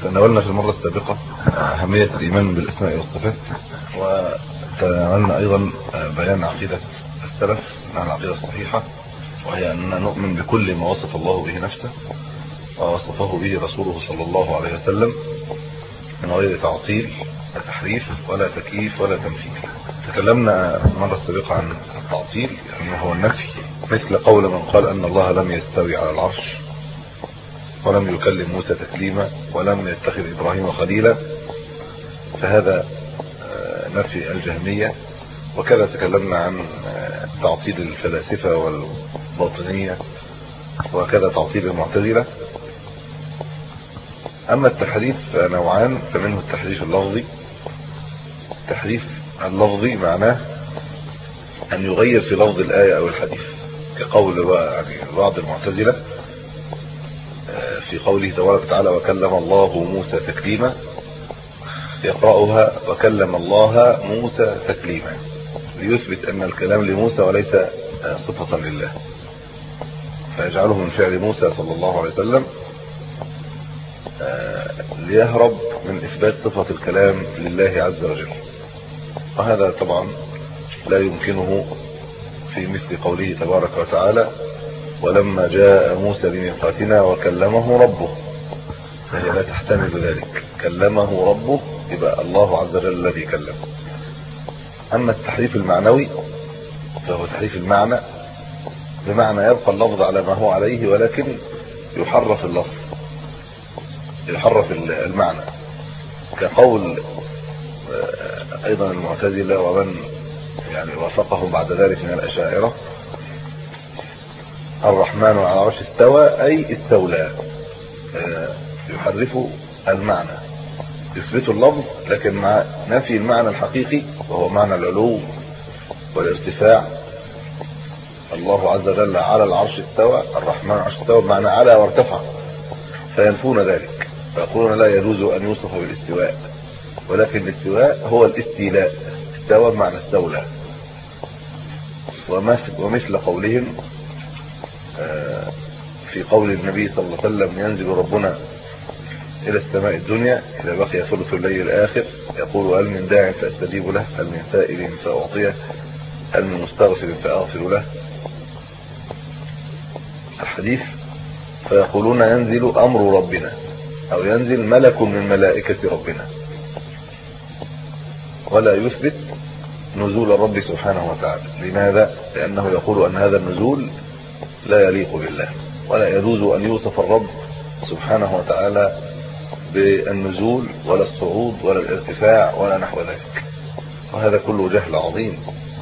تناولنا في المرة السابقة أهمية الإيمان بالأسماء والصفات وتناولنا أيضا بيان عقيدة السلف عن العقيدة الصحيحة وهي أننا نؤمن بكل ما وصف الله به نفسه ووصفه به رسوله صلى الله عليه وسلم من غير تعطيل لا تحريف ولا تكييف ولا تمثيل تكلمنا المرة السابقة عن التعطيل أنه هو النفي مثل قول من قال أن الله لم يستوي على العرش ولم يكلم موسى تكليما ولم يتخذ إبراهيم خليلا فهذا نفي الجهمية وكذا تكلمنا عن تعطيل الفلاسفة والباطنية وكذا تعطيل المعتزلة أما التحريف نوعان فمنه التحريف اللفظي التحريف اللفظي معناه أن يغير في لفظ الآية أو الحديث كقول يعني بعض المعتزلة في قوله تبارك وتعالى وكلم الله موسى تكليما يقرأها وكلم الله موسى تكليما ليثبت أن الكلام لموسى وليس صفة لله فيجعله من فعل موسى صلى الله عليه وسلم ليهرب من إثبات صفة الكلام لله عز وجل وهذا طبعا لا يمكنه في مثل قوله تبارك وتعالى ولما جاء موسى لميقاتنا وكلمه ربه فهي لا تحتمل ذلك كلمه ربه يبقى الله عز وجل الذي كلمه أما التحريف المعنوي فهو تحريف المعنى بمعنى يبقى اللفظ على ما هو عليه ولكن يحرف اللفظ يحرف المعنى كقول ايضا المعتزلة ومن يعني وافقهم بعد ذلك من الاشاعرة الرحمن على العرش استوى اي استولى يحرف المعنى يثبت اللفظ لكن مع نفي المعنى الحقيقي وهو معنى العلو والارتفاع الله عز وجل على العرش استوى الرحمن على العرش استوى بمعنى على وارتفع فينفون ذلك فيقولون لا يجوز ان يوصف بالاستواء ولكن الاستواء هو الاستيلاء استوى بمعنى استولى ومثل قولهم في قول النبي صلى الله عليه وسلم ينزل ربنا الى السماء الدنيا اذا بقي ثلث الليل الاخر يقول هل من داع فاستجيب له هل من سائل فاعطيه هل من مستغفر فاغفر له الحديث فيقولون ينزل امر ربنا او ينزل ملك من ملائكة ربنا ولا يثبت نزول الرب سبحانه وتعالى لماذا لانه يقول ان هذا النزول لا يليق بالله ولا يجوز ان يوصف الرب سبحانه وتعالى بالنزول ولا الصعود ولا الارتفاع ولا نحو ذلك وهذا كله جهل عظيم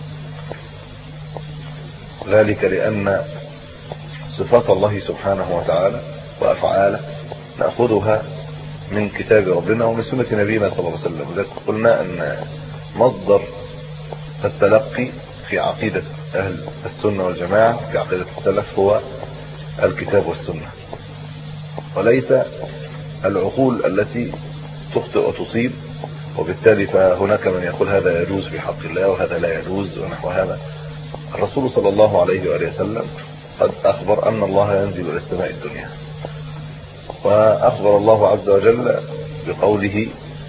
ذلك لان صفات الله سبحانه وتعالى وافعاله ناخذها من كتاب ربنا ومن سنه نبينا صلى الله عليه وسلم لذلك قلنا ان مصدر التلقي في عقيده اهل السنه والجماعه في عقيده السلف هو الكتاب والسنه وليس العقول التي تخطئ وتصيب وبالتالي فهناك من يقول هذا يجوز في حق الله وهذا لا يجوز ونحو هذا الرسول صلى الله عليه وآله وسلم قد أخبر أن الله ينزل إلى السماء الدنيا وأخبر الله عز وجل بقوله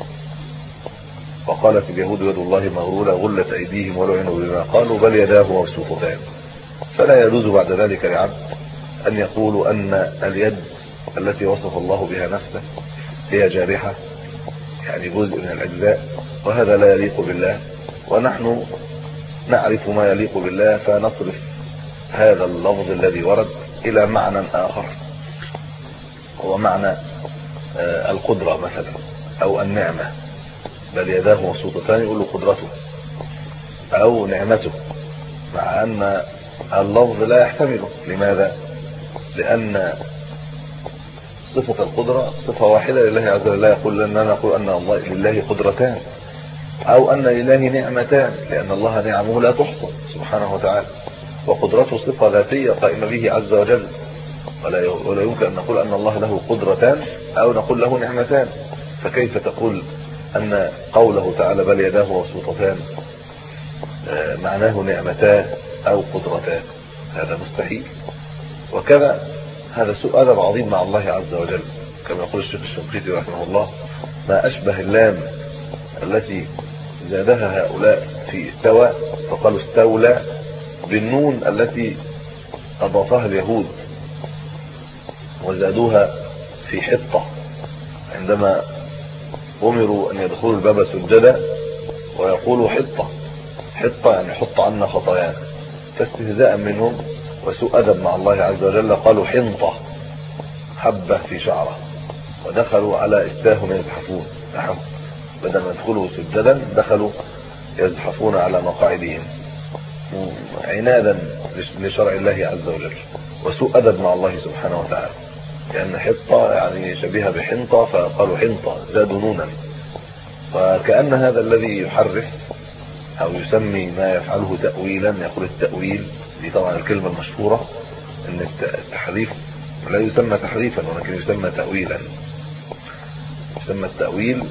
وقالت اليهود يد الله مغلولة غلت أيديهم ولعنوا بما قالوا بل يداه مبسوطتان فلا يجوز بعد ذلك لعبد أن يقولوا أن اليد التي وصف الله بها نفسه هي جارحة يعني جزء من الأجزاء وهذا لا يليق بالله ونحن نعرف ما يليق بالله فنصرف هذا اللفظ الذي ورد إلى معنى آخر هو معنى القدرة مثلا أو النعمة بل يداه مبسوطتان يقول له قدرته أو نعمته مع أن اللفظ لا يحتمله لماذا؟ لأن صفة القدرة صفة واحدة لله عز وجل لا يقول لنا نقول أن الله لله قدرتان أو أن لله نعمتان لأن الله نعمه لا تحصى سبحانه وتعالى وقدرته صفة ذاتية قائمة به عز وجل ولا ولا يمكن أن نقول أن الله له قدرتان أو نقول له نعمتان فكيف تقول أن قوله تعالى بل يداه مبسوطتان معناه نعمتان أو قدرتان هذا مستحيل وكذا هذا سوء أدب عظيم مع الله عز وجل كما يقول الشيخ الشنقيطي رحمه الله ما أشبه اللام التي زادها هؤلاء في استوى فقالوا استولى بالنون التي أضافها اليهود وزادوها في حطة عندما أمروا أن يدخلوا الباب سجدا ويقولوا حطة حطة يعني حط عنا خطايانا فاستهزاء منهم وسوء أدب مع الله عز وجل قالوا حنطة حبة في شعره ودخلوا على استاهم يزحفون نعم بدل ما يدخلوا سجدا دخلوا يزحفون على مقاعدهم عنادا لشرع الله عز وجل وسوء أدب مع الله سبحانه وتعالى لأن حطة يعني شبيهة بحنطة فقالوا حنطة زادوا نونا فكأن هذا الذي يحرف أو يسمي ما يفعله تأويلا يقول التأويل دي طبعا الكلمة المشهورة ان التحريف لا يسمى تحريفا ولكن يسمى تأويلا يسمى التأويل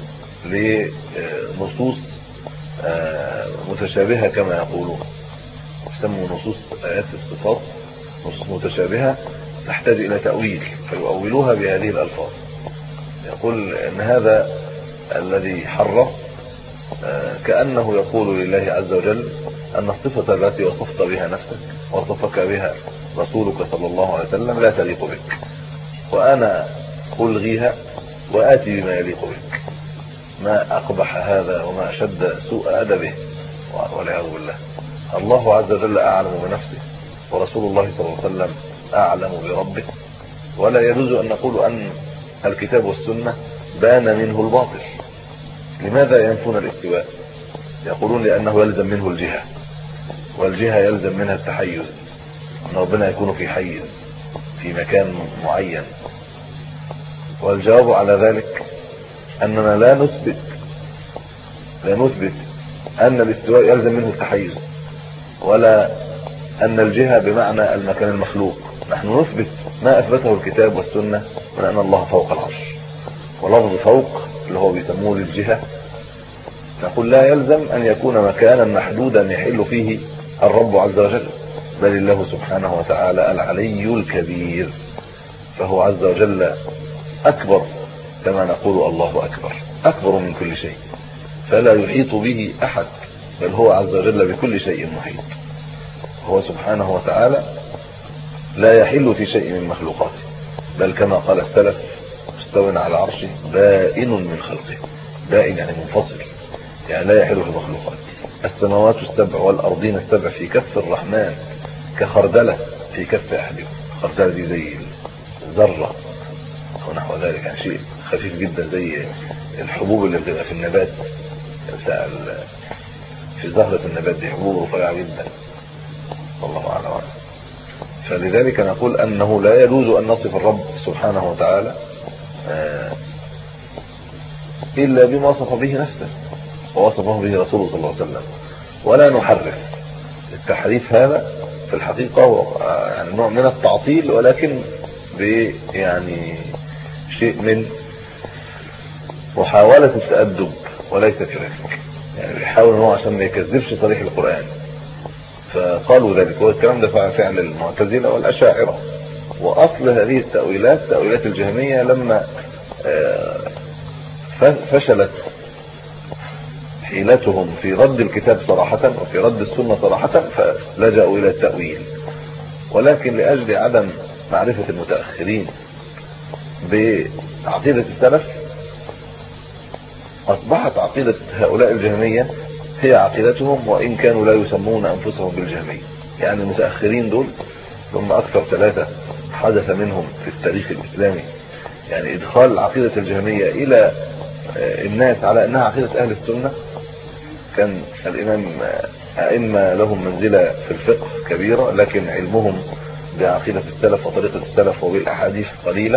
لنصوص آه، متشابهة كما يقولون يسموا نصوص آيات الصفات نصوص متشابهة تحتاج إلى تأويل فيؤولوها بهذه الألفاظ يقول ان هذا الذي حرف آه، كأنه يقول لله عز وجل أن الصفة التي وصفت بها نفسك وصفك بها رسولك صلى الله عليه وسلم لا تليق بك وأنا ألغيها وآتي بما يليق بك ما أقبح هذا وما أشد سوء أدبه والعياذ بالله الله عز وجل أعلم بنفسه ورسول الله صلى الله عليه وسلم أعلم بربه ولا يجوز أن نقول أن الكتاب والسنة بان منه الباطل لماذا ينفون الاستواء يقولون لأنه يلزم منه الجهة والجهة يلزم منها التحيز أن ربنا يكون في حيز في مكان معين والجواب على ذلك أننا لا نثبت لا نثبت أن الاستواء يلزم منه التحيز ولا أن الجهة بمعنى المكان المخلوق نحن نثبت ما أثبته الكتاب والسنة من أن الله فوق العرش ولفظ فوق اللي هو بيسموه للجهة نقول لا يلزم أن يكون مكانا محدودا يحل فيه الرب عز وجل بل الله سبحانه وتعالى العلي الكبير فهو عز وجل أكبر كما نقول الله أكبر أكبر من كل شيء فلا يحيط به أحد بل هو عز وجل بكل شيء محيط هو سبحانه وتعالى لا يحل في شيء من مخلوقاته بل كما قال السلف مستو على عرشه بائن من خلقه بائن يعني منفصل يعني لا يحل في المخلوقات السماوات السبع والأرضين السبع في كف الرحمن كخردلة في كف أحدهم خردلة دي زي ذرة ونحو ذلك يعني شيء خفيف جدا زي الحبوب اللي بتبقى في النبات في زهرة النبات دي حبوب رفيعة جدا والله أعلم فلذلك نقول أنه لا يجوز أن نصف الرب سبحانه وتعالى آه، إلا بما وصف به نفسه ووصفه به رسوله صلى الله عليه وسلم ولا نحرف التحريف هذا في الحقيقة هو يعني نوع من التعطيل ولكن ب يعني شيء من محاولة التأدب وليس كذلك يعني بيحاول ان هو عشان ما يكذبش صريح القرآن فقالوا ذلك هو الكلام ده فعل المعتزلة والأشاعرة وأصل هذه التأويلات تأويلات الجهمية لما آه، فشلت حيلتهم في رد الكتاب صراحة وفي رد السنة صراحة فلجأوا إلى التأويل ولكن لأجل عدم معرفة المتأخرين بعقيدة السلف أصبحت عقيدة هؤلاء الجهمية هي عقيدتهم وإن كانوا لا يسمون أنفسهم بالجهمية يعني المتأخرين دول هم أكثر ثلاثة حدث منهم في التاريخ الإسلامي يعني إدخال عقيدة الجهمية إلى الناس على أنها عقيدة أهل السنة كان الإمام أئمة لهم منزلة في الفقه كبيرة لكن علمهم بعقيدة السلف وطريقة السلف وبالأحاديث قليلة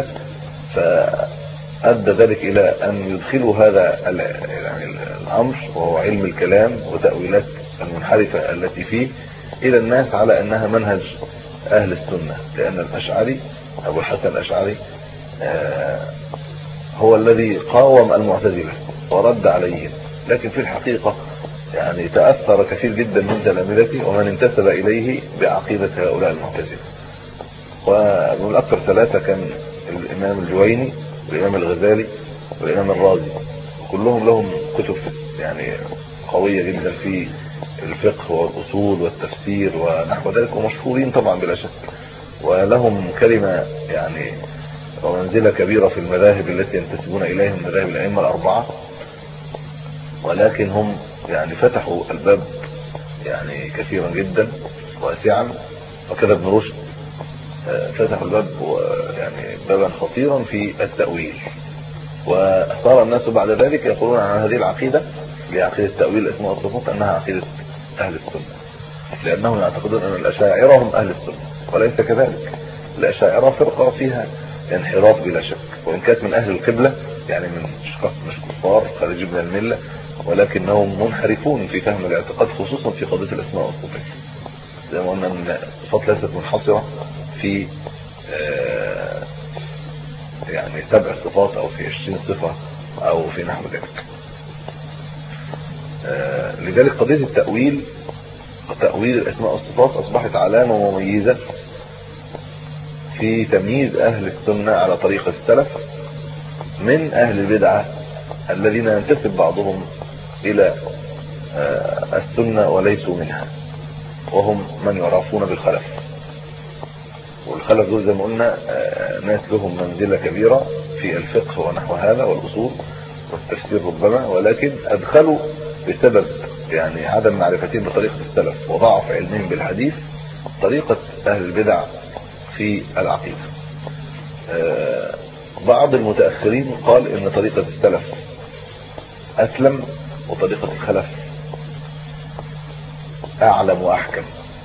فأدى ذلك إلى أن يدخلوا هذا يعني الأمر وهو علم الكلام وتأويلات المنحرفة التي فيه إلى الناس على أنها منهج أهل السنة لأن الأشعري أبو الحسن الأشعري آه، هو الذي قاوم المعتزلة ورد عليهم لكن في الحقيقة يعني تأثر كثير جدا من تلامذته ومن انتسب إليه بعقيدة هؤلاء المعتزلة ومن أكثر ثلاثة كان الإمام الجويني والامام الغزالي والامام الرازي كلهم لهم كتب يعني قوية جدا في الفقه والاصول والتفسير ونحو ذلك ومشهورين طبعا بلا شك ولهم كلمة يعني ومنزلة كبيرة في المذاهب التي ينتسبون اليها من مذاهب الائمة الاربعة ولكن هم يعني فتحوا الباب يعني كثيرا جدا واسعا وكذا ابن رشد آه، فتح الباب يعني بابا خطيرا في التأويل وصار الناس بعد ذلك يقولون عن هذه العقيدة بعقيدة التأويل الاسماء والصفات انها عقيدة اهل السنة لانهم يعتقدون ان الاشاعرة هم اهل السنة وليس كذلك الاشاعرة فرقة فيها انحراف بلا شك وان كانت من اهل القبلة يعني من مش كفار خارج من الملة ولكنهم منحرفون في فهم الاعتقاد خصوصا في قضية الاسماء والصفات زي ما قلنا ان الصفات ليست منحصرة في آه، يعني سبع صفات او في 20 صفة او في نحو ذلك آه، لذلك قضية التأويل تأويل الاسماء والصفات اصبحت علامة مميزة في تمييز اهل السنة على طريقة السلف من اهل البدعة الذين ينتسب بعضهم الى آه، السنة وليسوا منها وهم من يعرفون بالخلف والخلف دول زي ما قلنا آه، ناس لهم منزلة كبيرة في الفقه ونحو هذا والأصول والتفسير ربما ولكن أدخلوا بسبب يعني عدم معرفتهم بطريقة السلف وضعف علمهم بالحديث طريقة أهل البدع في العقيدة آه، بعض المتأخرين قال ان طريقة السلف أسلم وطريقة الخلف أعلم وأحكم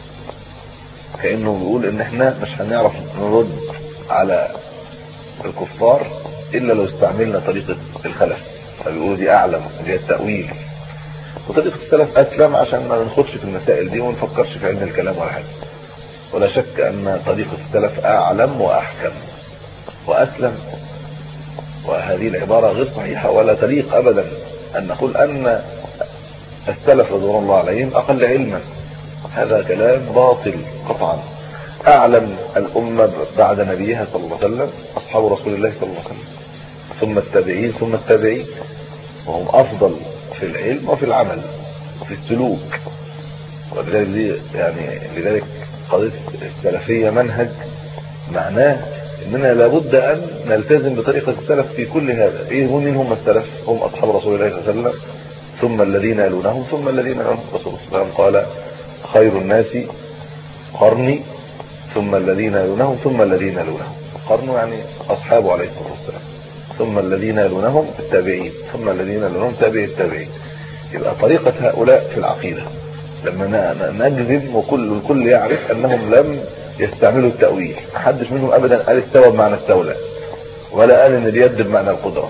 كأنه بيقول ان احنا مش هنعرف نرد على الكفار الا لو استعملنا طريقة الخلف فبيقولوا دي اعلم دي التأويل وطريقة السلف اسلم عشان ما نخدش في المسائل دي وما نفكرش في علم الكلام ولا حاجة ولا شك ان طريقة السلف اعلم واحكم واسلم وهذه العبارة غير صحيحة ولا تليق ابدا ان نقول ان السلف رضوان الله عليهم اقل علما هذا كلام باطل قطعا اعلم الامة بعد نبيها صلى الله عليه وسلم اصحاب رسول الله صلى الله عليه وسلم ثم التابعين ثم التابعين وهم افضل في العلم وفي العمل وفي السلوك ولذلك يعني لذلك قضيه السلفيه منهج معناه اننا لابد ان نلتزم بطريقه السلف في كل هذا ايه هم من هم السلف هم اصحاب رسول الله صلى الله عليه وسلم ثم الذين يلونهم ثم الذين يلونهم رسول الله صلى الله عليه وسلم قال خير الناس قرني ثم الذين يلونهم ثم الذين يلونهم قرن يعني أصحابه عليه الصلاة والسلام ثم الذين يلونهم التابعين ثم الذين يلونهم تابعي التابعين يبقى طريقة هؤلاء في العقيدة لما نجزم وكل الكل يعرف أنهم لم يستعملوا التأويل محدش منهم أبدا قال استوى بمعنى استولى ولا قال ان اليد بمعنى القدرة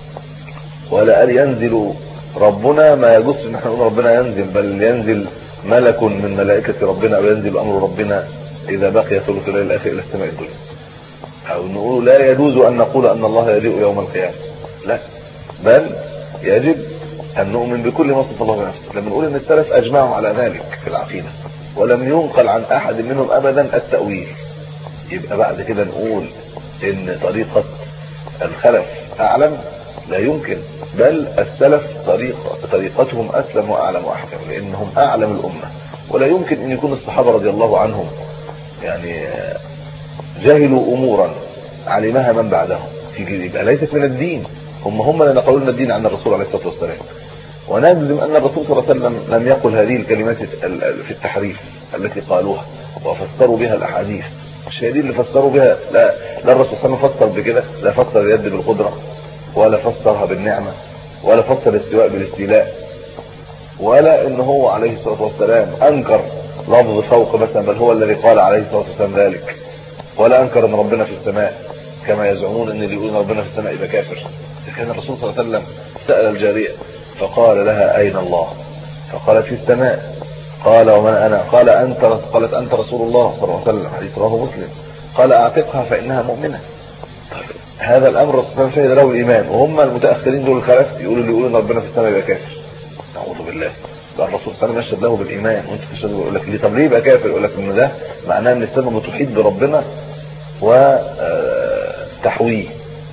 ولا قال ينزل ربنا ما يجوز ان احنا نقول ربنا ينزل بل ينزل ملك من ملائكة ربنا او ينزل امر ربنا اذا بقي ثلث الليل الاخر الى السماء الدنيا او نقول لا يجوز ان نقول ان الله يجيء يوم القيامة لا بل يجب ان نؤمن بكل ما صف الله بنفسه لما نقول ان السلف اجمعوا على ذلك في العقيدة ولم ينقل عن احد منهم ابدا التأويل يبقى بعد كده نقول ان طريقة الخلف اعلم لا يمكن بل السلف طريقة طريقتهم أسلم وأعلم وأحكم لأنهم أعلم الأمة ولا يمكن أن يكون الصحابة رضي الله عنهم يعني جهلوا أمورا علمها من بعدهم يبقى ليست من الدين هم هم اللي نقلوا لنا الدين عن الرسول عليه الصلاة والسلام ونجزم أن الرسول صلى الله عليه وسلم لم يقل هذه الكلمات في التحريف التي قالوها وفسروا بها الأحاديث مش هي دي اللي فسروا بها لا لا الرسول صلى الله عليه وسلم فسر بكده لا فسر اليد بالقدرة ولا فسرها بالنعمة ولا فسر الاستواء بالاستيلاء ولا ان هو عليه الصلاة والسلام انكر لفظ فوق مثلا بل هو الذي قال عليه الصلاة والسلام ذلك ولا انكر ان ربنا في السماء كما يزعمون ان اللي يقول ربنا في السماء يبقى كافر كان الرسول صلى الله عليه وسلم سأل الجارية فقال لها اين الله فقالت في السماء قال ومن انا قال انت قالت انت رسول الله صلى الله عليه وسلم حديث رواه مسلم قال اعتقها فانها مؤمنة هذا الامر الرسول شهد له الايمان وهم المتاخرين دول الخلف يقولوا اللي يقولوا ان ربنا في السماء يبقى كافر نعوذ بالله ده الرسول صلى الله عليه وسلم يشهد له بالايمان وانت تشهد يقول لك ليه طب ليه يبقى كافر يقول لك ان ده معناه ان السماء بتحيط بربنا وتحويه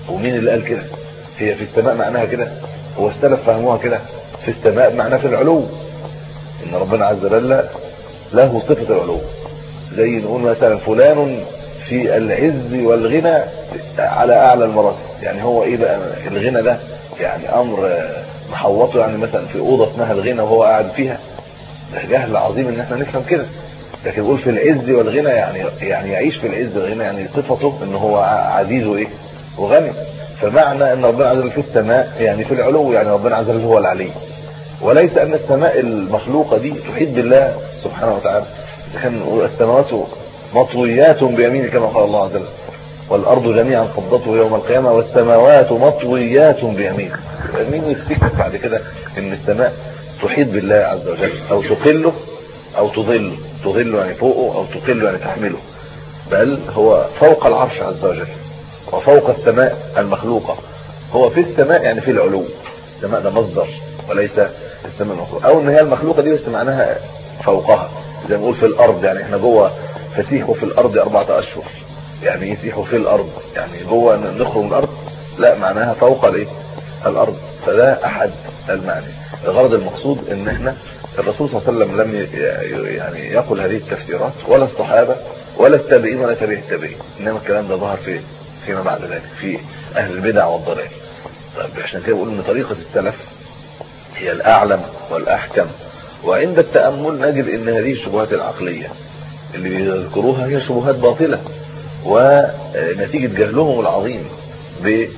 ومين اللي قال كده هي في السماء معناها كده هو السلف فهموها كده في السماء معناها في العلو ان ربنا عز وجل له صفة العلو زي نقول مثلا فلان في العز والغنى على اعلى المراتب يعني هو ايه بقى الغنى ده يعني امر محوطه يعني مثلا في اوضه اسمها الغنى وهو قاعد فيها ده جهل عظيم ان احنا نفهم كده لكن يقول في العز والغنى يعني يعني يعيش في العز والغنى يعني صفته ان هو عزيز وايه وغني فمعنى ان ربنا عز وجل في السماء يعني في العلو يعني ربنا عز وجل هو العلي وليس ان السماء المخلوقه دي تحيط بالله سبحانه وتعالى كان السماوات مطويات بيمينه كما قال الله عز وجل والارض جميعا قبضته يوم القيامه والسماوات مطويات بيمينه مين يفتكر بعد كده ان السماء تحيط بالله عز وجل او تقله او تظله تظله يعني فوقه او تقله يعني تحمله بل هو فوق العرش عز وجل وفوق السماء المخلوقه هو في السماء يعني في العلو السماء ده مصدر وليس السماء المخلوقه او ان هي المخلوقه دي بس معناها فوقها زي ما نقول في الارض يعني احنا جوه فسيحوا في الارض اربعة اشهر يعني يسيحوا في الارض يعني جوه نخرج من الارض لا معناها فوق الايه الارض فده احد المعنى الغرض المقصود ان احنا الرسول صلى الله عليه وسلم لم يعني يقل هذه التفسيرات ولا الصحابه ولا التابعين ولا تابعي التابعين انما الكلام ده ظهر في فيما بعد ذلك في اهل البدع والضلال طيب عشان كده بقول ان طريقه السلف هي الاعلم والاحكم وعند التامل نجد ان هذه الشبهات العقليه اللي بيذكروها هي شبهات باطله ونتيجه جهلهم العظيم ب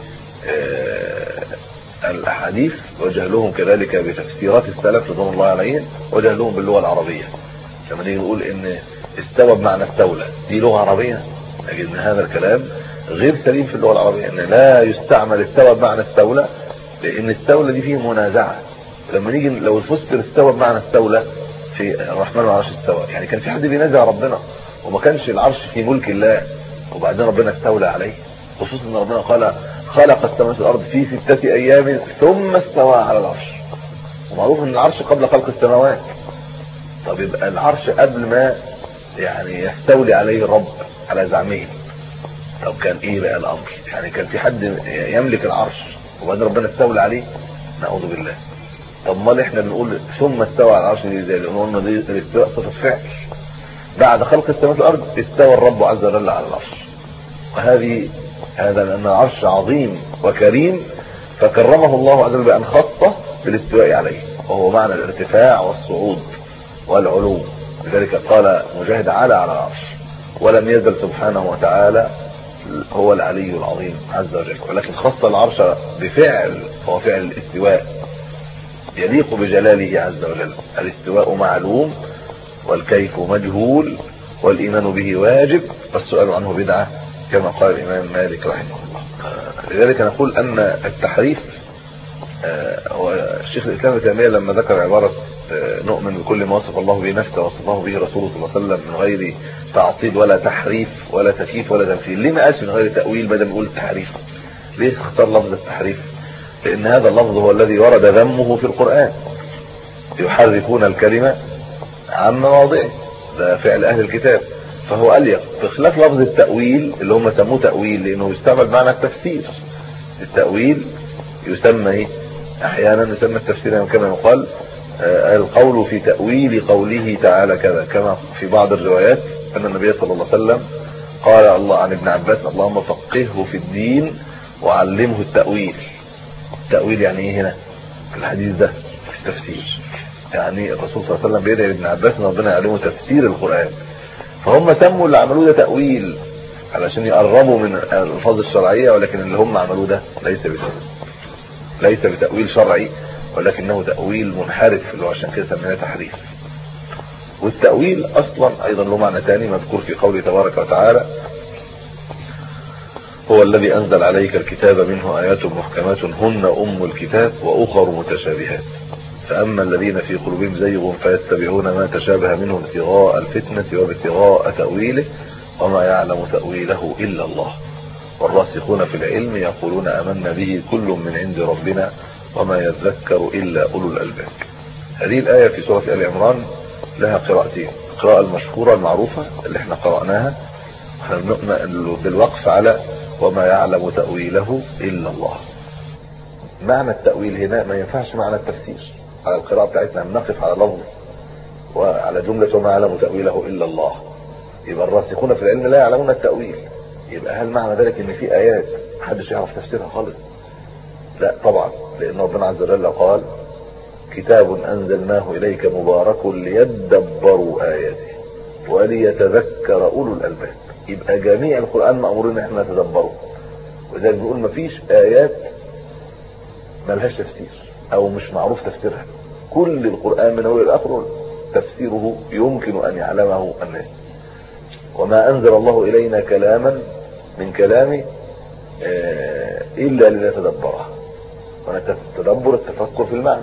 الاحاديث وجهلهم كذلك بتفسيرات السلف رضوان الله عليهم وجهلهم باللغه العربيه لما نيجي نقول ان استوى بمعنى استولى دي لغه عربيه نجد ان هذا الكلام غير سليم في اللغه العربيه ان لا يستعمل استوى بمعنى استولى لان استولى دي فيه منازعه لما نيجي لو الفسر استوى بمعنى استولى في الرحمن والعرش استوى يعني كان في حد بينازع ربنا وما كانش العرش في ملك الله وبعدين ربنا استولى عليه خصوصا ان ربنا قال خلق السماوات والارض في ستة ايام ثم استوى على العرش ومعروف ان العرش قبل خلق السماوات طب يبقى العرش قبل ما يعني يستولي عليه الرب على زعمه طب كان ايه بقى الامر يعني كان في حد يملك العرش وبعدين ربنا استولى عليه نعوذ بالله طب امال احنا بنقول ثم استوى على العرش دي زي لان قلنا دي الاستواء صفه فعل بعد خلق السماوات والارض استوى الرب عز وجل على العرش وهذه هذا لان العرش عظيم وكريم فكرمه الله عز وجل بان خصه بالاستواء عليه وهو معنى الارتفاع والصعود والعلو لذلك قال مجاهد على على العرش ولم يزل سبحانه وتعالى هو العلي العظيم عز وجل ولكن خص العرش بفعل هو فعل الاستواء يليق بجلاله عز وجل الاستواء معلوم والكيف مجهول والإيمان به واجب والسؤال عنه بدعة كما قال الإمام مالك رحمه الله لذلك نقول أن التحريف والشيخ الإسلام ابن تيميه لما ذكر عبارة نؤمن بكل ما وصف الله به نفسه وصفه به رسوله صلى الله عليه وسلم من غير تعطيل ولا تحريف ولا تكييف ولا تمثيل ليه ما قالش من غير تأويل بدل ما يقول تحريف ليه اختار لفظ التحريف لأن هذا اللفظ هو الذي ورد ذمه في القرآن يحرفون الكلمة عن مواضعه ده فعل أهل الكتاب فهو أليق بخلاف لفظ التأويل اللي هم سموه تأويل لأنه يستعمل معنى التفسير التأويل يسمى احيانا يسمى التفسير كما يقال القول في تأويل قوله تعالى كذا كما في بعض الروايات ان النبي صلى الله عليه وسلم قال الله عن ابن عباس اللهم فقهه في الدين وعلمه التأويل التأويل يعني ايه هنا في الحديث ده في التفسير يعني الرسول صلى الله عليه وسلم بيدعي ابن عباس ان ربنا يعلمه تفسير القرآن فهم سموا اللي عملوه ده تأويل علشان يقربوا من الالفاظ الشرعية ولكن اللي هم عملوه ده ليس بتأويل ليس بتأويل شرعي ولكنه تأويل منحرف اللي هو عشان كده سميناه تحريف والتأويل اصلا ايضا له معنى ثاني مذكور في قوله تبارك وتعالى هو الذي انزل عليك الكتاب منه ايات محكمات هن ام الكتاب واخر متشابهات فاما الذين في قلوبهم زيغ فيتبعون ما تشابه منه ابتغاء الفتنة وابتغاء تأويله وما يعلم تأويله الا الله والراسخون في العلم يقولون امنا به كل من عند ربنا وما يذكر الا اولو الالباب هذه الايه في سوره ال عمران لها قراءتين القراءه المشهوره المعروفه اللي احنا قراناها احنا بنؤمن بالوقف على وما يعلم تأويله إلا الله معنى التأويل هنا ما ينفعش معنى التفسير على القراءة بتاعتنا نقف على لفظ وعلى جملة وما يعلم تأويله إلا الله يبقى الراسخون في العلم لا يعلمون التأويل يبقى هل معنى ذلك ان في ايات محدش يعرف تفسيرها خالص لا طبعا لان ربنا عز وجل قال كتاب انزلناه اليك مبارك ليدبروا اياته وليتذكر اولو الالباب يبقى جميع القران مامورين ان احنا نتدبره ولذلك بيقول مفيش ايات ملهاش تفسير او مش معروف تفسيرها كل القران من اول لاخره تفسيره يمكن ان يعلمه الناس وما انزل الله الينا كلاما من كلامه الا لنتدبره ونتدبر التفكر في المعنى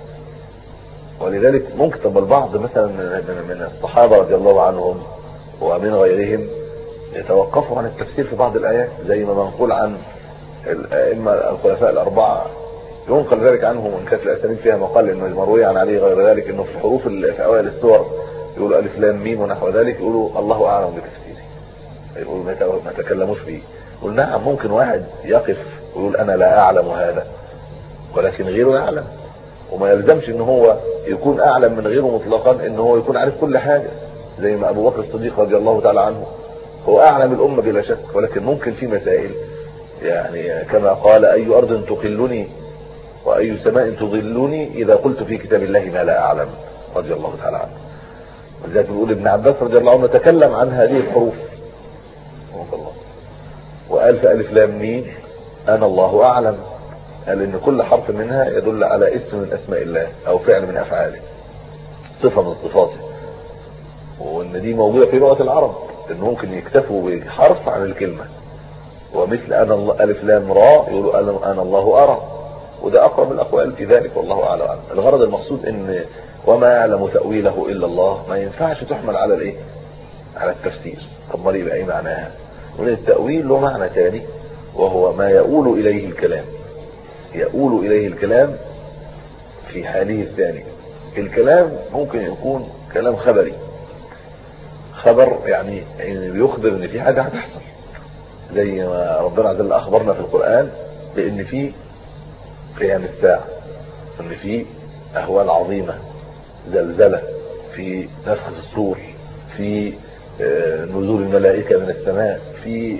ولذلك ممكن طب البعض مثلا من الصحابة رضي الله عنهم ومن غيرهم يتوقفوا عن التفسير في بعض الآيات زي ما منقول عن الأئمة الخلفاء الأربعة ينقل ذلك عنهم وإن كانت الأسانيد فيها مقال إنه مروي عن علي غير ذلك إنه في حروف في أوائل السور يقولوا ألف لام ميم ونحو ذلك يقولوا الله أعلم بتفسيره يقولوا ما تكلموش فيه يقول نعم ممكن واحد يقف ويقول أنا لا أعلم هذا ولكن غيره يعلم وما يلزمش ان هو يكون اعلم من غيره مطلقا ان هو يكون عارف كل حاجة زي ما ابو بكر الصديق رضي الله تعالى عنه هو اعلم الامة بلا شك ولكن ممكن في مسائل يعني كما قال اي ارض تقلني واي سماء تظلني اذا قلت في كتاب الله ما لا اعلم رضي الله تعالى عنه ولذلك بيقول ابن عباس رضي الله عنه تكلم عن هذه الحروف الله وقال في الف لام ميم انا الله اعلم قال ان كل حرف منها يدل على اسم من اسماء الله او فعل من افعاله صفة من صفاته وان دي موجودة في لغة العرب ان ممكن يكتفوا بحرف عن الكلمة ومثل انا الله الف لام راء يقولوا انا, أنا الله ارى وده اقرب الاقوال في ذلك والله اعلم الغرض المقصود ان وما يعلم تأويله الا الله ما ينفعش تحمل على الايه على التفسير طب ما يبقى ايه معناها التأويل له معنى ثاني وهو ما يؤول اليه الكلام يؤول اليه الكلام في حاله الثاني الكلام ممكن يكون كلام خبري خبر يعني بيخبر ان في حاجة هتحصل زي ما ربنا عز وجل اخبرنا في القرآن بان في قيام الساعة ان في اهوال عظيمة زلزلة في نفخ الصور في نزول الملائكة من السماء في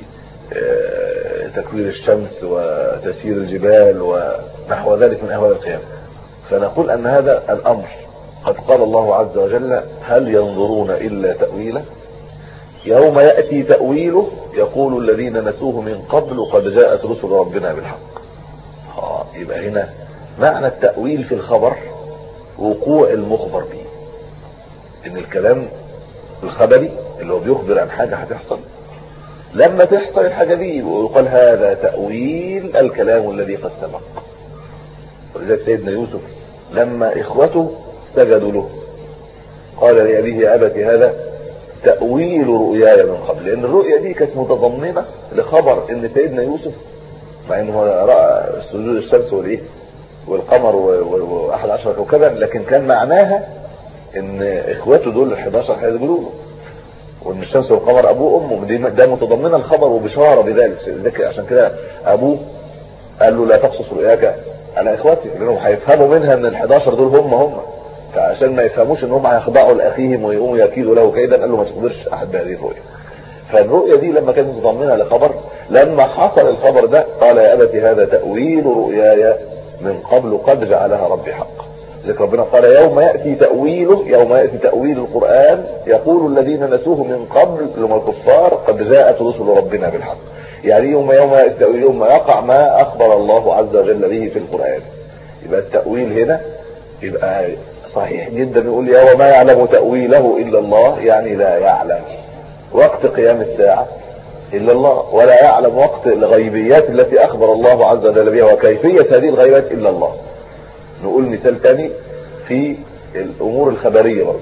تكوير الشمس وتسيير الجبال ونحو ذلك من اهوال القيامة فنقول ان هذا الامر قد قال الله عز وجل هل ينظرون الا تأويله يوم يأتي تأويله يقول الذين نسوه من قبل قد جاءت رسل ربنا بالحق اه يبقى هنا معنى التأويل في الخبر وقوع المخبر به ان الكلام الخبري اللي هو بيخبر عن حاجة هتحصل لما تحصل الحاجة دي ويقال هذا تأويل الكلام الذي قد سبق ولذلك سيدنا يوسف لما اخوته سجدوا له قال لأبيه يا أبت هذا تأويل رؤياي من قبل لأن الرؤيا دي كانت متضمنة لخبر ان سيدنا يوسف مع انه رأى سجود الشمس والايه والقمر واحد عشر كوكبا لكن كان معناها ان اخواته دول ال 11 هيسجدوا له وان الشمس والقمر ابوه وامه ده متضمنه الخبر وبشاره بذلك عشان كده ابوه قال له لا تقصص رؤياك على اخواتي لانهم هيفهموا منها ان ال 11 دول هم هم فعشان ما يفهموش ان هم هيخضعوا لاخيهم ويقوموا يكيدوا له كيدا قال له ما تخبرش احد بهذه الرؤيا فالرؤيا دي لما كانت متضمنه لخبر لما حصل الخبر ده قال يا ابت هذا تاويل رؤياي من قبل قد جعلها ربي حق ذلك ربنا قال يوم يأتي تأويله يوم يأتي تأويل القرآن يقول الذين نسوه من قبل لما الكفار قد جاءت رسل ربنا بالحق يعني يوم يوم يأتي تأويل يوم يقع ما أخبر الله عز وجل به في القرآن يبقى التأويل هنا يبقى صحيح جدا يقول يا وما يعلم تأويله إلا الله يعني لا يعلم وقت قيام الساعة إلا الله ولا يعلم وقت الغيبيات التي أخبر الله عز وجل بها وكيفية هذه الغيبات إلا الله نقول مثال تاني في الامور الخبرية برضه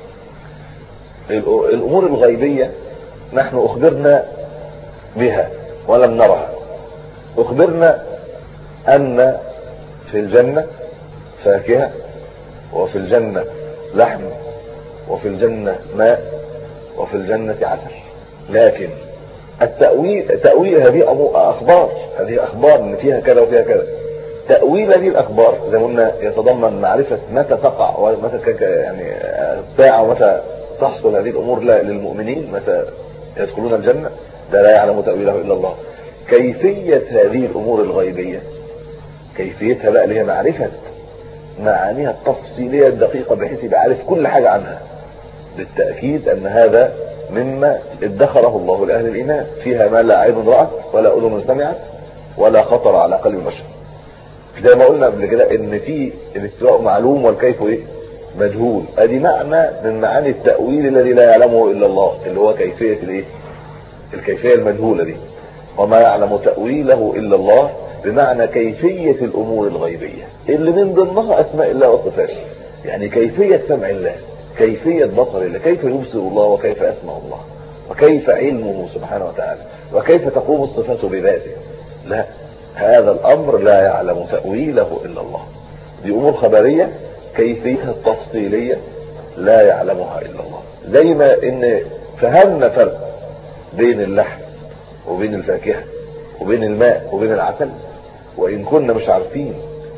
الامور الغيبية نحن اخبرنا بها ولم نرها اخبرنا ان في الجنة فاكهة وفي الجنة لحم وفي الجنة ماء وفي الجنة عسل لكن التأويل تأويل هذه أخبار هذه أخبار إن فيها كذا وفيها كذا تأويل هذه الأخبار زي ما قلنا يتضمن معرفة متى تقع ومتى يعني ساعة ومتى تحصل هذه الأمور للمؤمنين متى يدخلون الجنة ده لا يعلم تأويله إلا الله كيفية هذه الأمور الغيبية كيفيتها بقى اللي هي معرفة معانيها التفصيلية الدقيقة بحيث يبقى عارف كل حاجة عنها بالتأكيد أن هذا مما ادخره الله لأهل الإيمان فيها ما لا عين رأت ولا أذن سمعت ولا خطر على قلب بشر زي ما قلنا قبل كده ان في الاستواء معلوم والكيف ايه مجهول ادي معنى من معاني التأويل الذي لا يعلمه الا الله اللي هو كيفية الايه الكيفية المجهولة دي وما يعلم تأويله الا الله بمعنى كيفية الامور الغيبية اللي من ضمنها اسماء الله وصفاته يعني كيفية سمع الله كيفية بصر الله كيف يبصر الله وكيف يسمع الله وكيف علمه سبحانه وتعالى وكيف تقوم الصفات بذاته لا هذا الامر لا يعلم تأويله الا الله دي امور خبرية كيفيتها التفصيلية لا يعلمها الا الله زي ما ان فهمنا فرق بين اللحم وبين الفاكهة وبين الماء وبين العسل وان كنا مش عارفين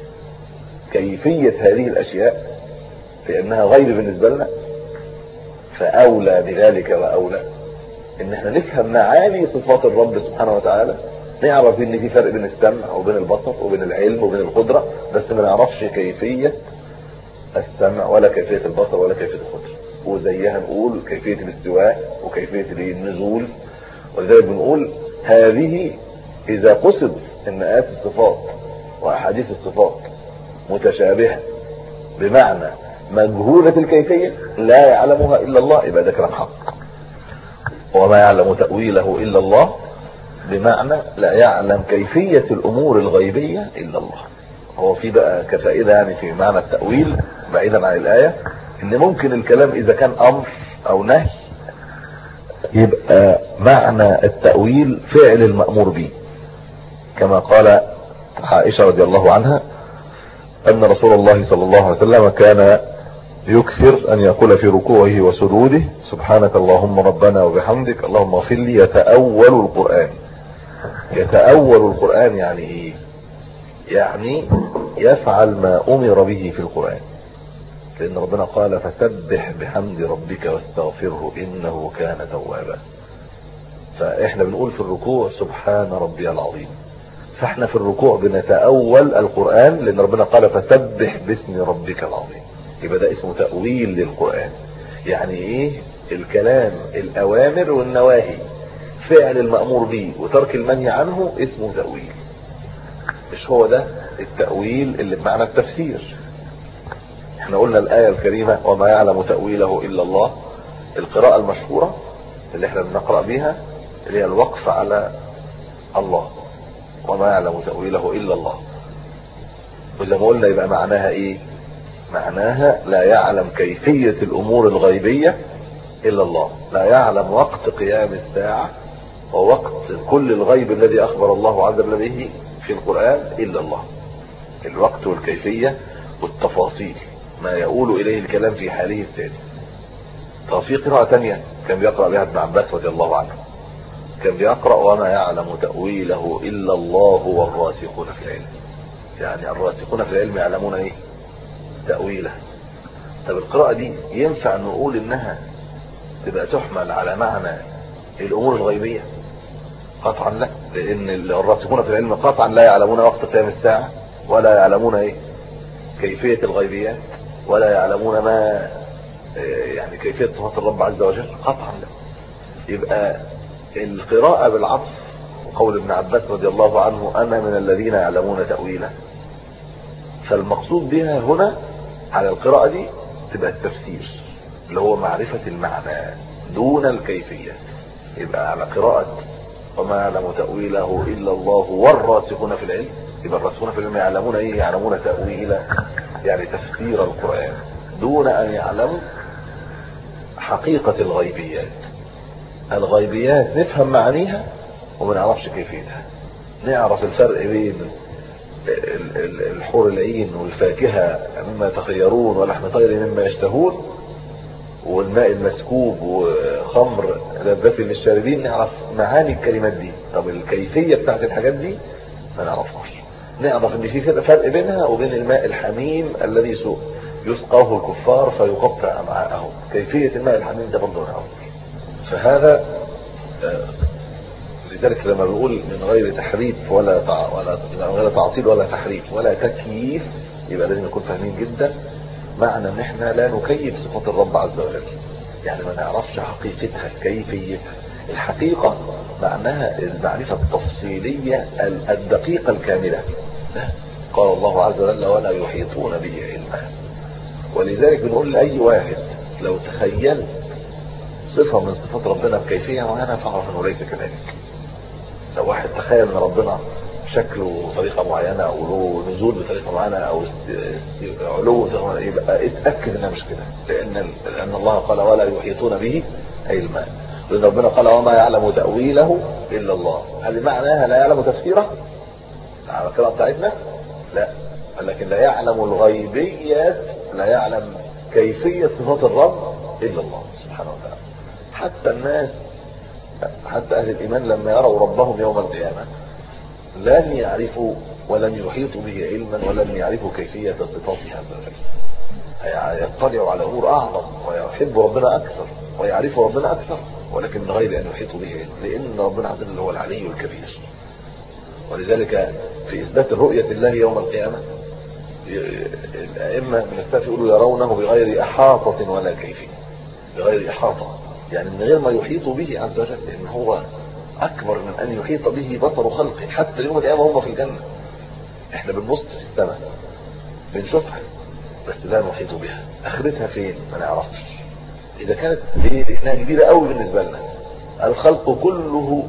كيفية هذه الاشياء في انها غير بالنسبة لنا فاولى بذلك واولى ان احنا نفهم معاني صفات الرب سبحانه وتعالى نعرف ان في فرق بين السمع وبين البصر وبين العلم وبين القدرة بس ما نعرفش كيفية السمع ولا كيفية البصر ولا كيفية القدرة وزيها نقول كيفية الاستواء وكيفية النزول ولذلك بنقول هذه اذا قصد ان ايات الصفات واحاديث الصفات متشابهة بمعنى مجهولة الكيفية لا يعلمها الا الله يبقى ده كلام حق وما يعلم تأويله الا الله بمعنى لا يعلم كيفية الامور الغيبية الا الله هو في بقى كفائدة يعني في معنى التأويل بعيدا عن الآية ان ممكن الكلام اذا كان امر او نهي يبقى معنى التأويل فعل المأمور به كما قال عائشة رضي الله عنها ان رسول الله صلى الله عليه وسلم كان يكثر ان يقول في ركوعه وسجوده سبحانك اللهم ربنا وبحمدك اللهم اغفر لي يتأول القرآن يتأول القرآن يعني ايه يعني يفعل ما امر به في القرآن لان ربنا قال فسبح بحمد ربك واستغفره انه كان توابا فاحنا بنقول في الركوع سبحان ربي العظيم فاحنا في الركوع بنتأول القرآن لان ربنا قال فسبح باسم ربك العظيم يبقى ده اسمه تأويل للقرآن يعني ايه الكلام الاوامر والنواهي فعل المأمور به وترك المنهي عنه اسمه تأويل مش هو ده التأويل اللي بمعنى التفسير احنا قلنا الآية الكريمة وما يعلم تأويله إلا الله القراءة المشهورة اللي احنا بنقرأ بيها اللي هي الوقف على الله وما يعلم تأويله إلا الله وزي ما قلنا يبقى معناها ايه معناها لا يعلم كيفية الأمور الغيبية إلا الله لا يعلم وقت قيام الساعة ووقت كل الغيب الذي أخبر الله عز وجل به في القرآن إلا الله الوقت والكيفية والتفاصيل ما يقول إليه الكلام في حاله الثاني طب في قراءة ثانية كان بيقرأ بها ابن عباس رضي الله عنه كان بيقرأ وما يعلم تأويله إلا الله والراسخون في العلم يعني الراسخون في العلم يعلمون ايه تأويله طب القراءة دي ينفع نقول انها تبقى تحمل على معنى الامور الغيبية قطعا لا لان الراسخون في العلم قطعا لا يعلمون وقت قيام الساعة ولا يعلمون ايه كيفية الغيبيات ولا يعلمون ما يعني كيفية صفات الرب عز وجل قطعا لا يبقى القراءة بالعطف وقول ابن عباس رضي الله عنه انا من الذين يعلمون تأويله فالمقصود بها هنا على القراءة دي تبقى التفسير اللي هو معرفة المعنى دون الكيفية يبقى على قراءة وما يعلم تأويله إلا الله والراسخون في العلم يبقى الراسخون في العلم يعلمون ايه يعلمون تأويله يعني تفسير القرآن دون ان يعلموا حقيقة الغيبيات الغيبيات نفهم معانيها وما نعرفش كيفيتها نعرف الفرق بين الحور العين والفاكهة مما يتخيرون ولحم طير مما يشتهون والماء المسكوب وخمر لذة للشاربين نعرف معاني الكلمات دي طب الكيفية بتاعت الحاجات دي ما نعرفهاش نعرف ان في كده فرق بينها وبين الماء الحميم الذي يسقاه الكفار فيقطع امعاءهم كيفية الماء الحميم ده برضه نعرف فهذا آه، لذلك لما بنقول من غير تحريف ولا تع... ولا من غير تعطيل ولا تحريف ولا تكييف يبقى لازم نكون فاهمين جدا معنى ان احنا لا نكيف صفات الرب عز وجل يعني ما نعرفش حقيقتها كيفيتها الحقيقة معناها المعرفة التفصيلية الدقيقة الكاملة قال الله عز وجل ولا يحيطون به علما ولذلك بنقول لأي واحد لو تخيلت صفة من صفات ربنا بكيفية معينة فاعرف انه ليس كذلك لو واحد تخيل ان ربنا شكله بطريقة معينة او له نزول بطريقة معينة او علو يبقى اتأكد انها مش كده لان لان الله قال ولا يحيطون به علما لان ربنا قال وما يعلم تأويله الا الله هل معناها لا يعلم تفسيره على القراءة بتاعتنا لا لكن لا يعلم الغيبيات لا يعلم كيفية صفات الرب الا الله سبحانه وتعالى حتى الناس حتى اهل الايمان لما يروا ربهم يوم القيامة لن يعرفوا ولن يحيطوا به علما ولن يعرفوا كيفية صفاته عز وجل يطلعوا على امور اعظم ويحب ربنا اكثر ويعرف ربنا اكثر ولكن من غير ان يحيطوا به علم لان ربنا عز وجل هو العلي الكبير ولذلك في اثبات الرؤية الله يوم القيامة الائمة من السلف يقولوا يرونه بغير احاطة ولا كيفية بغير احاطة يعني من غير ما يحيطوا به عز وجل لان هو اكبر من ان يحيط به بصر خلقه حتى يوم القيامه هم في الجنه احنا بنبص في السماء بنشوفها بس لا نحيط بها اخرتها فين ما نعرفش اذا كانت دي انها كبيره قوي بالنسبه لنا الخلق كله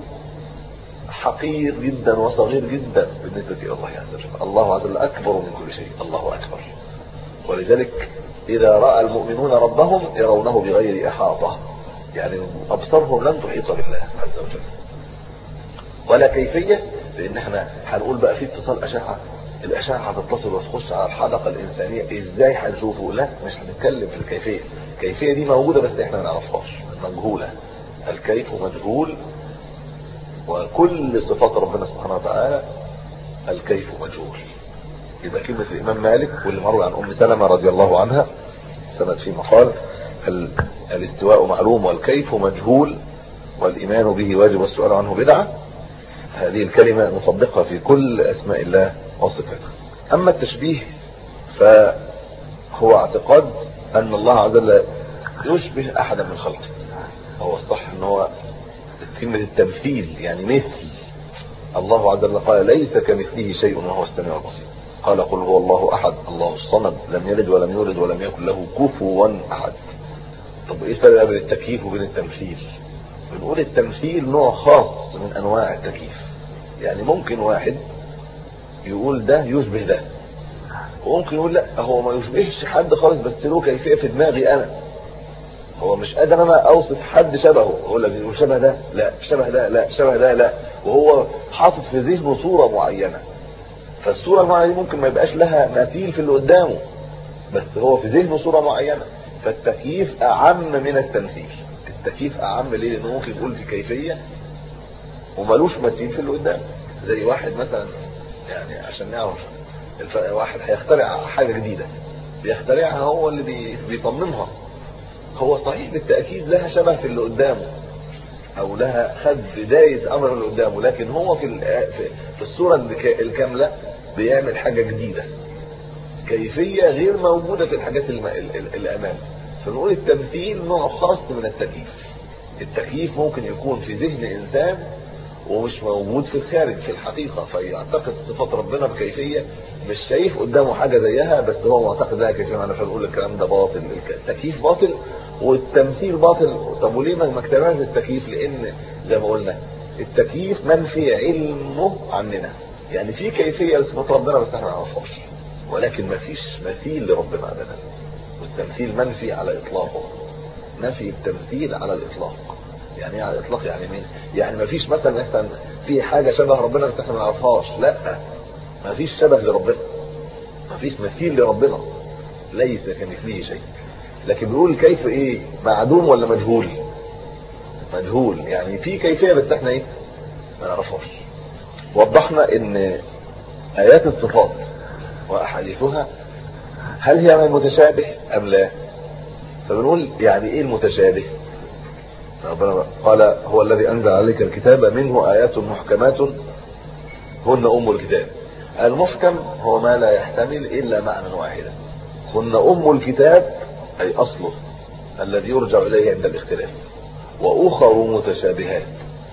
حقير جدا وصغير جدا بالنسبه الى الله عز وجل الله عز وجل اكبر من كل شيء الله اكبر ولذلك اذا راى المؤمنون ربهم يرونه بغير احاطه يعني ابصارهم لن تحيط بالله عز وجل ولا كيفية لان احنا هنقول بقى في اتصال اشعة الاشعة هتتصل وتخش على الحلقة الانسانية ازاي هنشوفه لا مش هنتكلم في الكيفية الكيفية دي موجودة بس احنا ما نعرفهاش مجهولة الكيف مجهول وكل صفات ربنا سبحانه وتعالى الكيف مجهول يبقى كلمة الامام مالك واللي مروي عن ام سلمة رضي الله عنها سند في مقال الاستواء معلوم والكيف مجهول والايمان به واجب والسؤال عنه بدعة هذه الكلمة نطبقها في كل اسماء الله وصفاته اما التشبيه فهو اعتقاد ان الله عز وجل يشبه احدا من خلقه هو الصح ان هو كلمة التمثيل يعني مثل الله عز وجل قال ليس كمثله شيء وهو السميع البصير قال قل هو الله احد الله الصمد لم يلد ولم يولد ولم يكن له كفوا احد طب ايه الفرق بين التكييف وبين التمثيل بنقول التمثيل نوع خاص من انواع التكييف يعني ممكن واحد يقول ده يشبه ده وممكن يقول لا هو ما يشبهش حد خالص بس له كيفيه في دماغي انا هو مش قادر انا اوصف حد شبهه اقول لك شبه ده لا شبه ده لا شبه ده لا وهو حاطط في ذهنه صوره معينه فالصوره المعينه دي ممكن ما يبقاش لها مثيل في اللي قدامه بس هو في ذهنه صوره معينه فالتكييف اعم من التمثيل التكييف اعم ليه لانه ممكن يقول في كيفيه ومالوش مثيل في اللي قدام زي واحد مثلا يعني عشان نعرف واحد هيخترع حاجه جديده بيخترعها هو اللي بيصممها هو صحيح بالتاكيد لها شبه في اللي قدامه او لها خد بدايه امر اللي قدامه لكن هو في في الصوره الكامله بيعمل حاجه جديده كيفيه غير موجوده في الحاجات الامام فنقول التمثيل نوع خاص من التكييف التكييف ممكن يكون في ذهن انسان ومش موجود في الخارج في الحقيقة فيعتقد صفات ربنا بكيفية مش شايف قدامه حاجة زيها بس هو معتقد لها كيفية انا فنقول الكلام ده باطل التكييف باطل والتمثيل باطل طب وليه ما اكتبناش التكييف لان زي ما قلنا التكييف منفي علمه عننا يعني في كيفية لصفات ربنا بس احنا ما نعرفهاش ولكن ما فيش مثيل لربنا ابدا والتمثيل منفي على اطلاقه نفي التمثيل على الاطلاق يعني ايه على الاطلاق يعني مين يعني ما فيش مثلا مثلا في حاجه شبه ربنا بس احنا ما نعرفهاش لا ما فيش شبه لربنا ما فيش مثيل لربنا ليس كمثله شيء لكن بنقول كيف ايه معدوم ولا مجهول مجهول يعني في كيفيه بس احنا ايه ما نعرفهاش وضحنا ان ايات الصفات واحاديثها هل هي من المتشابه ام لا فبنقول يعني ايه المتشابه ربنا قال هو الذي انزل عليك الكتاب منه ايات محكمات هن ام الكتاب المحكم هو ما لا يحتمل الا معنى واحدا هن ام الكتاب اي اصله الذي يرجع اليه عند الاختلاف واخر متشابهات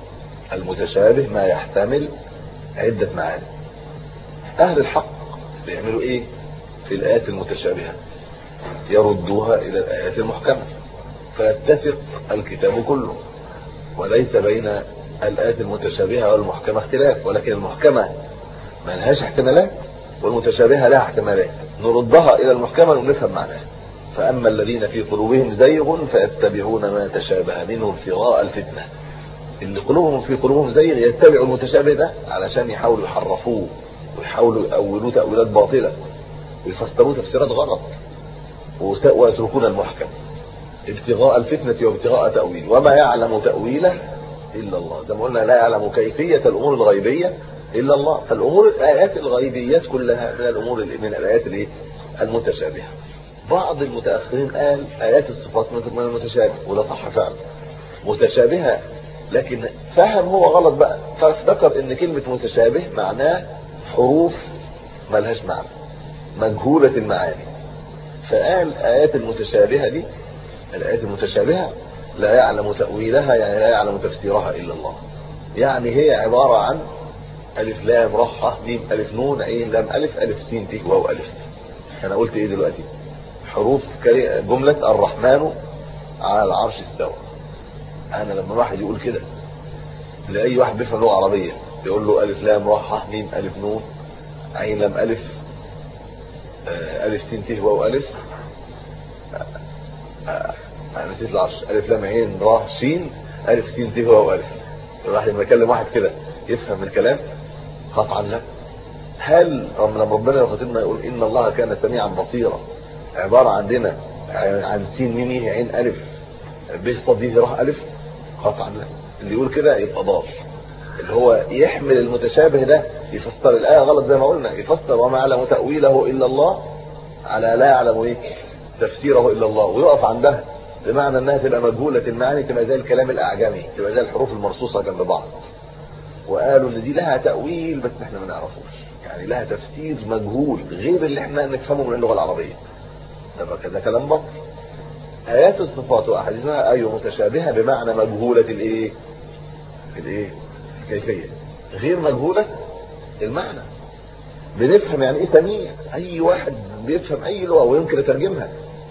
المتشابه ما يحتمل عدة معاني اهل الحق بيعملوا ايه في الايات المتشابهة يردوها الى الايات المحكمة فيتفق الكتاب كله وليس بين الايات المتشابهة والمحكمة اختلاف ولكن المحكمة ما لهاش احتمالات والمتشابهة لها احتمالات نردها الى المحكمة ونفهم معناها فاما الذين في قلوبهم زيغ فيتبعون ما تشابه منه ابتغاء الفتنه اللي قلوبهم في قلوبهم زيغ يتبعوا المتشابه ده علشان يحاولوا يحرفوه ويحاولوا يأولوه تأويلات باطلة ويفسروه تفسيرات غلط ويتركون المحكم ابتغاء الفتنة وابتغاء تأويل وما يعلم تأويله إلا الله زي ما قلنا لا يعلم كيفية الأمور الغيبية إلا الله فالأمور الآيات الغيبيات كلها من الأمور من الآيات الايه المتشابهة بعض المتأخرين قال آيات الصفات من المتشابه وده صح فعلا متشابهة لكن فهم هو غلط بقى فافتكر ان كلمة متشابه معناه حروف ملهاش معنى مجهولة المعاني فقال آيات المتشابهة دي الآيات المتشابهة لا يعلم تأويلها يعني لا يعلم تفسيرها إلا الله يعني هي عبارة عن ألف لام رحة ميم ألف نون عين لام ألف ألف سين ت واو ألف أنا قلت إيه دلوقتي حروف جملة الرحمن على العرش استوى انا لما واحد يقول كده لاي واحد بيفهم لغه عربيه يقول له الف لام را ح ميم الف نون عين لام الف الف سين ت واو الف انا نسيت العرش الف لام عين را سين الف سين ت واو الف الواحد لما يكلم واحد كده يفهم الكلام قطعا لا هل لما ربنا يخاطبنا يقول ان الله كان سميعا بصيرا عباره عندنا عن سين ميم عين الف ب صاد ي راح الف قطعا لا اللي يقول كده يبقى ضال اللي هو يحمل المتشابه ده يفسر الايه غلط زي ما قلنا يفسر وما يعلم تاويله الا الله على لا يعلم ايه تفسيره الا الله ويقف عندها بمعنى انها تبقى مجهوله المعاني تبقى زي الكلام الاعجمي تبقى زي الحروف المرصوصه جنب بعض وقالوا ان دي لها تاويل بس احنا ما نعرفوش يعني لها تفسير مجهول غير اللي احنا نفهمه من اللغه العربيه ده كده كلام باطل ايات الصفات واحاديثها اي متشابهه بمعنى مجهوله الايه الايه الكيفيه غير مجهوله المعنى بنفهم يعني ايه سميع اي واحد بيفهم اي لغه ويمكن يترجمها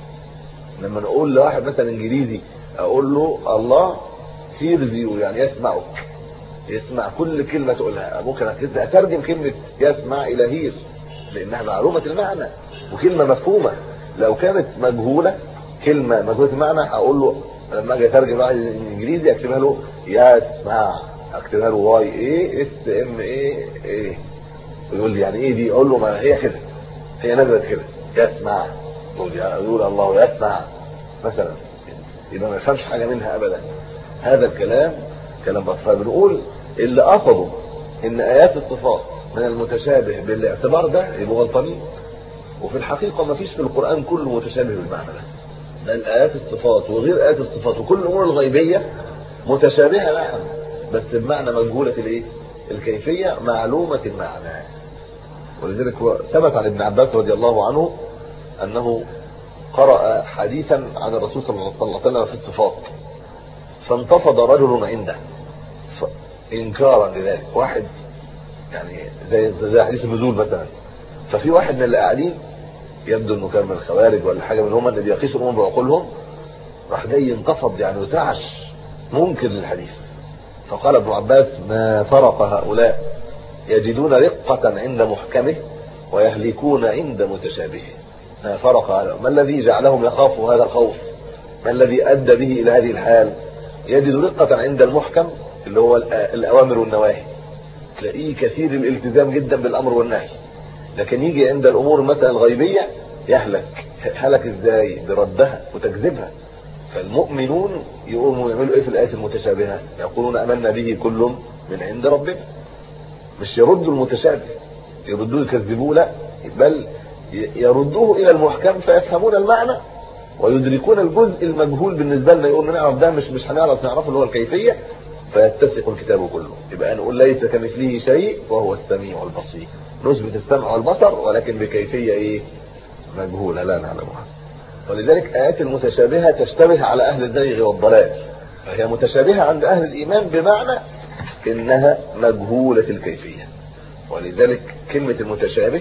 لما نقول لواحد مثلا انجليزي اقول له الله هيرز يو يعني يسمعك يسمع كل كلمه تقولها ممكن اترجم كلمه يسمع الى هير لانها معلومه المعنى وكلمه مفهومه لو كانت مجهوله كلمه مجهوله المعنى اقول له لما اجي اترجم واحد انجليزي اكتبها له يسمع اكتبها له واي ايه اس ام ايه ايه يقول لي يعني ايه دي اقول له ما هي كده هي نزلت كده يسمع يقول يقول الله يسمع مثلا يبقى ما يفهمش حاجه منها ابدا هذا الكلام كلام بطل بنقول اللي قصدوا ان ايات الصفات من المتشابه بالاعتبار ده يبقوا غلطانين وفي الحقيقه ما فيش في القران كله متشابه بالمعنى ده بل ايات الصفات وغير ايات الصفات وكل الامور الغيبيه متشابهه نعم بس بمعنى مجهوله الايه الكيفيه معلومه المعنى ولذلك هو ثبت عن ابن عباس رضي الله عنه انه قرأ حديثا عن الرسول صلى الله عليه وسلم في الصفات فانتفض رجل عنده انكارا لذلك واحد يعني زي زي حديث النزول مثلا ففي واحد من اللي قاعدين يبدو انه كان من الخوارج ولا حاجه من هم اللي بيقيسوا الامور بعقولهم راح جاي ينتفض يعني وتعش منكر للحديث فقال ابن عباس ما فرق هؤلاء يجدون رقة عند محكمه ويهلكون عند متشابهه ما فرق هذا ما الذي جعلهم يخافوا هذا الخوف ما الذي ادى به الى هذه الحال يجد رقة عند المحكم اللي هو الاوامر والنواهي تلاقيه كثير الالتزام جدا بالامر والنهي لكن يجي عند الامور مثلا الغيبيه يهلك هلك ازاي بردها وتكذيبها فالمؤمنون يقوموا يعملوا ايه في الايات المتشابهه يقولون امنا به كل من عند ربنا مش يردوا المتشابه يردوه يكذبوه لا بل يردوه الى المحكم فيفهمون المعنى ويدركون الجزء المجهول بالنسبه لنا يقول نعرف ده مش مش هنعرف نعرفه اللي هو الكيفيه فيتسق الكتاب كله يبقى نقول ليس كمثله شيء وهو السميع البصير نثبت السمع والبصر ولكن بكيفيه ايه مجهوله لا نعلمها ولذلك ايات المتشابهه تشتبه على اهل الزيغ والضلال فهي متشابهه عند اهل الايمان بمعنى انها مجهوله الكيفيه ولذلك كلمه المتشابه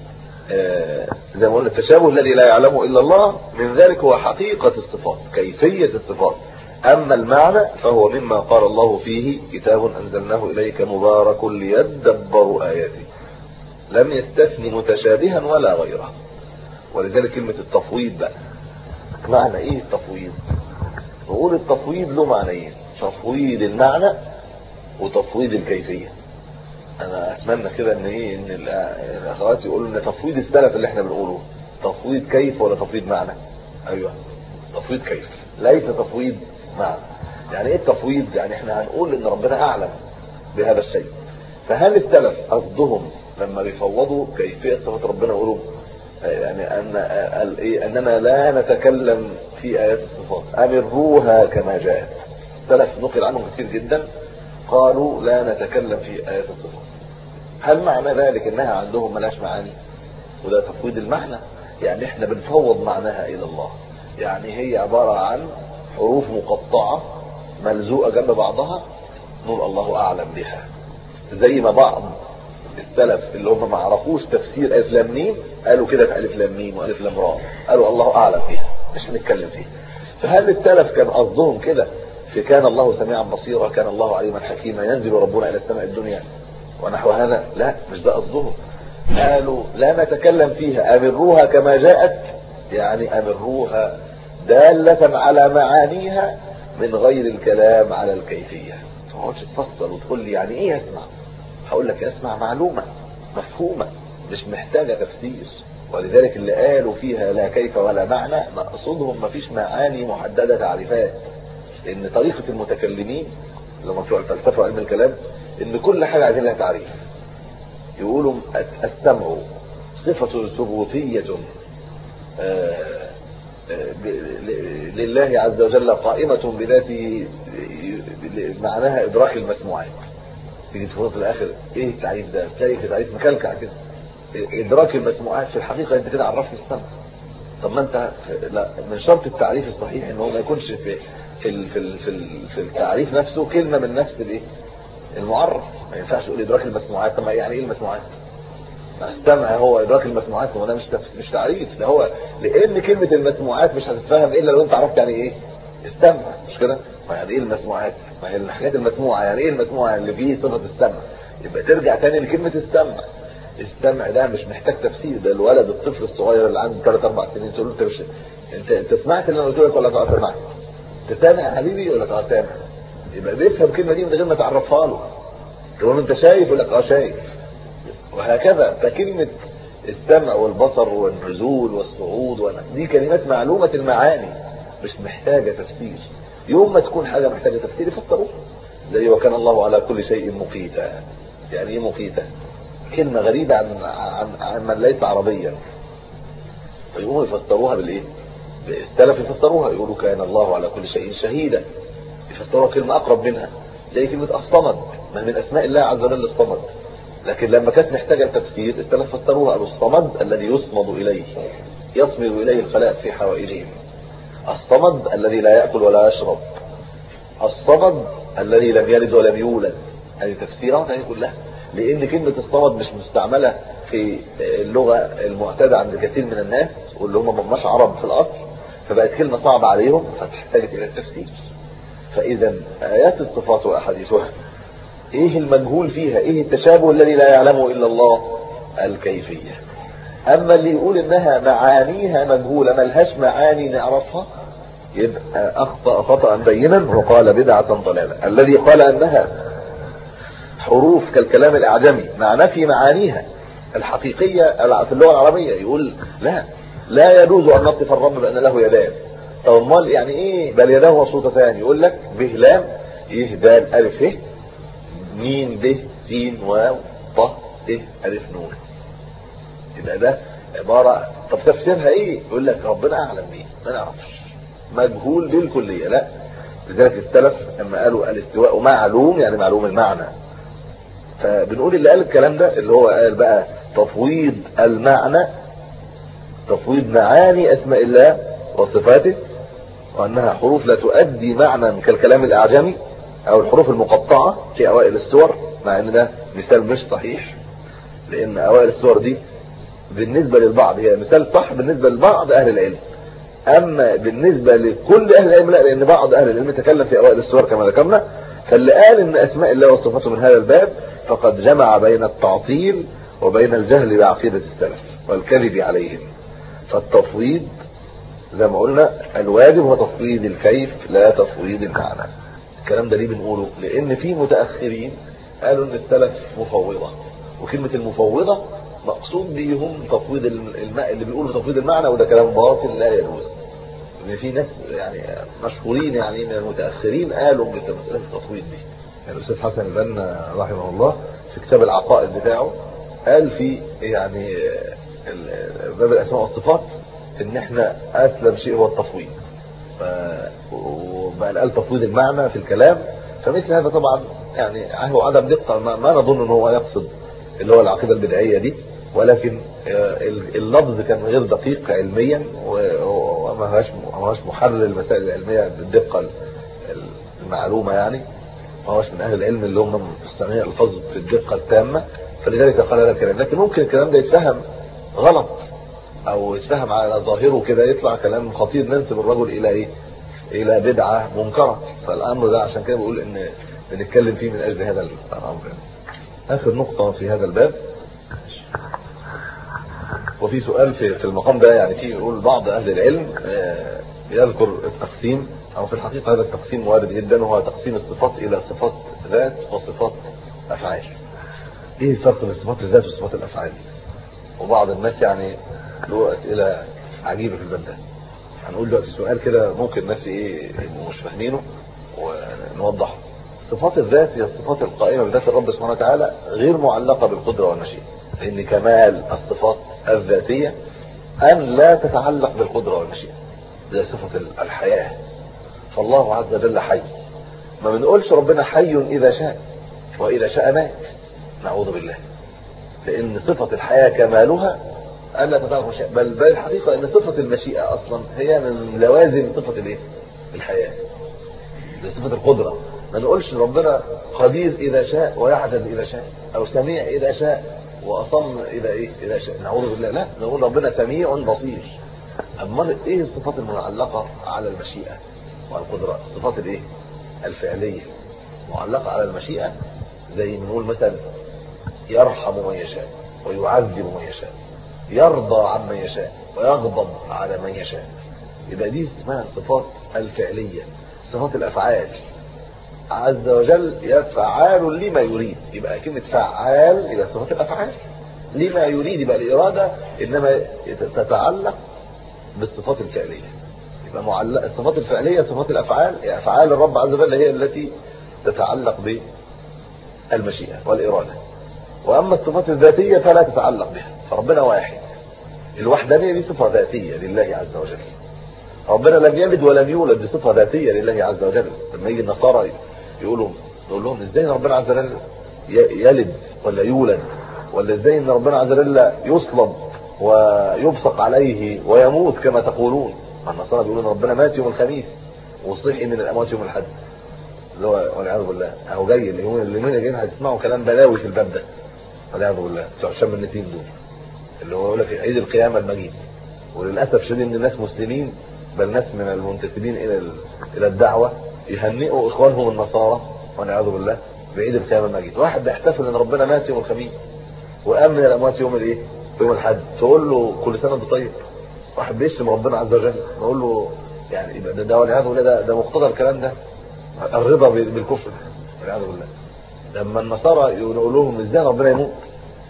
آه، زي ما قلنا التشابه الذي لا يعلمه الا الله من ذلك هو حقيقه الصفات كيفيه الصفات اما المعنى فهو مما قال الله فيه كتاب انزلناه اليك مبارك ليدبروا اياته لم يستثني متشابها ولا غيره ولذلك كلمه التفويض بقى معنى ايه التفويض نقول التفويض له معنيين تفويض المعنى وتفويض الكيفيه انا اتمنى كده ان ايه ان الاخوات يقولوا ان تفويض السلف اللي احنا بنقوله تفويض كيف ولا تفويض معنى ايوه تفويض كيف ليس تفويض معنى يعني ايه التفويض يعني احنا هنقول ان ربنا اعلم بهذا الشيء فهل السلف قصدهم لما بيفوضوا كيفيه صفات ربنا يقولوا يعني ان ايه اننا لا نتكلم في ايات الصفات امروها كما جاءت السلف نقل عنهم كثير جدا قالوا لا نتكلم في ايات الصفات هل معنى ذلك انها عندهم ملاش معاني وده تفويض المعنى يعني احنا بنفوض معناها الى الله يعني هي عبارة عن حروف مقطعة ملزوقة جنب بعضها نقول الله اعلم بها زي ما بعض السلف اللي هم ما عرفوش تفسير الف لام ميم قالوا كده في الف لام ميم والف لام را قالوا الله اعلم بها مش هنتكلم فيها فهل السلف كان قصدهم كده في كان الله سميعا بصيرا كان الله عليما حكيما ينزل ربنا الى السماء الدنيا ونحو هذا لا مش ده قصدهم قالوا لا نتكلم فيها امروها كما جاءت يعني امروها دالة على معانيها من غير الكلام على الكيفية ما تقعدش تفصل وتقول لي يعني ايه اسمع هقول لك اسمع معلومة مفهومة مش محتاجة تفسير ولذلك اللي قالوا فيها لا كيف ولا معنى مقصودهم مفيش معاني محددة تعريفات لان طريقة المتكلمين لما بتوع الفلسفة وعلم الكلام ان كل حاجة عايزين لها تعريف يقولوا السمع صفة ثبوتية لله عز وجل قائمة بذاته معناها ادراك المسموعات تيجي تفوت في الاخر ايه التعريف ده تلاقي تعريف مكلكع كده ادراك المسموعات في الحقيقة انت كده عرفت السمع طب ما انت لا من شرط التعريف الصحيح ان هو ما يكونش في في في في, في التعريف نفسه كلمة من نفس الايه المعرف ما ينفعش تقول ادراك المسموعات طب يعني ايه المسموعات السمع هو ادراك المسموعات هو ده مش مش تعريف ده هو لان كلمه المسموعات مش هتتفهم الا لو انت عرفت يعني ايه السمع مش كده ما يعني ايه المسموعات ما هي الحاجات المسموعه يعني ايه المسموعه اللي فيه صفه السمع يبقى ترجع تاني لكلمه السمع السمع ده مش محتاج تفسير ده الولد الطفل الصغير اللي عنده 3 4 سنين تقول له انت مش انت انت سمعت اللي انا قلت لك ولا اه سمعت انت سامع يا حبيبي يقول لك اه سامع يبقى بيفهم الكلمه دي من غير ما تعرفها له تقول له انت شايف يقول لك اه شايف وهكذا فكلمة السمع والبصر والنزول والصعود دي كلمات معلومة المعاني مش محتاجة تفسير يوم ما تكون حاجة محتاجة تفسير يفسروها زي وكان الله على كل شيء مقيتا يعني ايه مقيتا كلمة غريبة عن, عن, عن من ليس عربيا فيقوموا يفسروها بالايه السلف يفسروها يقولوا كان الله على كل شيء شهيدا يفسروها كلمة اقرب منها زي كلمة الصمد ما من اسماء الله عز وجل الصمد لكن لما كانت محتاجة التفسير السلف فسروها الصمد الذي يصمد إليه يصمد إليه الخلائق في حوائجهم الصمد الذي لا يأكل ولا يشرب الصمد الذي لم يلد ولم يولد هذه تفسيرات هذه كلها لأن كلمة الصمد مش مستعملة في اللغة المعتادة عند كثير من الناس واللي هم مماش عرب في الأصل فبقت كلمة صعبة عليهم فتحتاجت إلى التفسير فإذا آيات الصفات وأحاديثها ايه المجهول فيها ايه التشابه الذي لا يعلمه الا الله الكيفية اما اللي يقول انها معانيها مجهولة ملهاش معاني نعرفها يبقى اخطأ خطأ بينا وقال بدعة ضلالة الذي قال انها حروف كالكلام الاعجمي مع نفي معانيها الحقيقية في اللغة العربية يقول لا لا يجوز ان نصف الرب بان له يدان طب امال يعني ايه بل يداه مبسوطتان يقول لك به لام يه دال الف ه ميم ب س واو ط ت الف نون يبقى ده عباره طب تفسيرها ايه يقول لك ربنا اعلم بيه ما نعرفش مجهول بالكليه لا لذلك السلف لما قالوا الاستواء معلوم يعني معلوم المعنى فبنقول اللي قال الكلام ده اللي هو قال بقى تفويض المعنى تفويض معاني اسماء الله وصفاته وانها حروف لا تؤدي معنى كالكلام الاعجمي او الحروف المقطعة في اوائل السور مع ان ده مثال مش صحيح لان اوائل السور دي بالنسبة للبعض هي مثال صح بالنسبة لبعض اهل العلم اما بالنسبة لكل اهل العلم لا لان بعض اهل العلم تكلم في اوائل السور كما ذكرنا فاللي قال ان اسماء الله وصفاته من هذا الباب فقد جمع بين التعطيل وبين الجهل بعقيدة السلف والكذب عليهم فالتفويض زي ما قلنا الواجب هو تفويض الكيف لا تفويض المعنى الكلام ده ليه بنقوله لان في متاخرين قالوا ان السلف مفوضه وكلمه المفوضه مقصود بيهم تفويض الماء اللي بيقولوا تفويض المعنى وده كلام باطل لا يجوز ان في ناس يعني مشهورين يعني من المتاخرين قالوا بمساله التفويض دي يعني الاستاذ حسن البنا رحمه الله في كتاب العقائد بتاعه قال في يعني باب الاسماء والصفات ان احنا اسلم شيء هو التفويض وبقى قال تفويض المعنى في الكلام فمثل هذا طبعا يعني هو عدم دقه ما, ما نظن ان هو يقصد اللي هو العقيده البدعيه دي ولكن اللفظ كان غير دقيق علميا وما هوش ما هوش محرر المسائل العلميه بالدقه المعلومه يعني ما هوش من اهل العلم اللي هم مستمعين الفاظ في الدقه التامه فلذلك قال هذا الكلام لكن ممكن الكلام ده يتفهم غلط او يتفهم على ظاهره كده يطلع كلام خطير ننسب الرجل الى ايه الى بدعه منكره فالامر ده عشان كده بقول ان بنتكلم فيه من اجل هذا الامر اخر نقطه في هذا الباب وفي سؤال في في المقام ده يعني في يقول بعض اهل العلم يذكر التقسيم او في الحقيقه هذا التقسيم وارد جدا وهو تقسيم الصفات الى صفات ذات وصفات افعال ايه الفرق بين صفات الذات وصفات الافعال وبعض الناس يعني له اسئله عجيبه في الباب ده هنقول دلوقتي سؤال كده ممكن الناس ايه مش فاهمينه ونوضحه صفات الذات هي الصفات القائمه بذات الرب سبحانه وتعالى غير معلقه بالقدره والمشيئه لان كمال الصفات الذاتيه ان لا تتعلق بالقدره والمشيئه زي صفه الحياه فالله عز وجل حي ما بنقولش ربنا حي اذا شاء واذا شاء مات نعوذ بالله لان صفه الحياه كمالها الا تتعلق بالمشيئه بل بل الحقيقه ان صفه المشيئه اصلا هي من لوازم صفه الايه الحياه زي صفه القدره ما نقولش ربنا قدير اذا شاء ويعجز اذا شاء او سميع اذا شاء واصم اذا ايه اذا شاء نعوذ بالله لا نقول ربنا سميع بصير اما ايه الصفات المعلقه على المشيئه والقدره الصفات الايه الفعليه معلقه على المشيئه زي نقول مثلا يرحم من يشاء ويعذب من يشاء يرضى عمن يشاء ويغضب على من يشاء يبقى دي اسمها الصفات الفعليه صفات الافعال عز وجل يفعال لما يريد يبقى كلمة فعال يبقى صفات الأفعال لما يريد يبقى الإرادة إنما تتعلق بالصفات الفعلية يبقى معلق الصفات الفعلية صفات الأفعال يعني أفعال الرب عز وجل هي التي تتعلق بالمشيئة والإرادة وأما الصفات الذاتية فلا تتعلق بها فربنا واحد الوحدانية دي صفة ذاتية لله عز وجل ربنا لم يلد ولم يولد دي صفة ذاتية لله عز وجل لما يجي النصارى يقولوا نقول لهم ازاي ان ربنا عز وجل يلد ولا يولد ولا ازاي ان ربنا عز وجل يصلب ويبصق عليه ويموت كما تقولون النصارى بيقولوا ان ربنا مات يوم الخميس وصحي من الاموات يوم الاحد اللي هو والعياذ بالله اهو جاي اليومين اليومين الجايين هتسمعوا كلام بلاوي في الباب ده والعياذ بالله بتوع الشام النتين دول اللي هو يقول لك عيد القيامه المجيد وللاسف شديد ان الناس مسلمين بل ناس من المنتسبين الى الى الدعوه يهنئوا اخوانهم النصارى والعياذ بالله بعيد القيامه المجيد واحد بيحتفل ان ربنا مات يوم الخميس وقام من الاموات يوم الايه يوم الاحد تقول له كل سنه وانت طيب واحد بيشتم ربنا عز وجل نقول له يعني يبقى ده, ده والعياذ بالله ده, ده مقتضى الكلام ده الرضا بالكفر والعياذ بالله لما النصارى يقولوا لهم ازاي ربنا يموت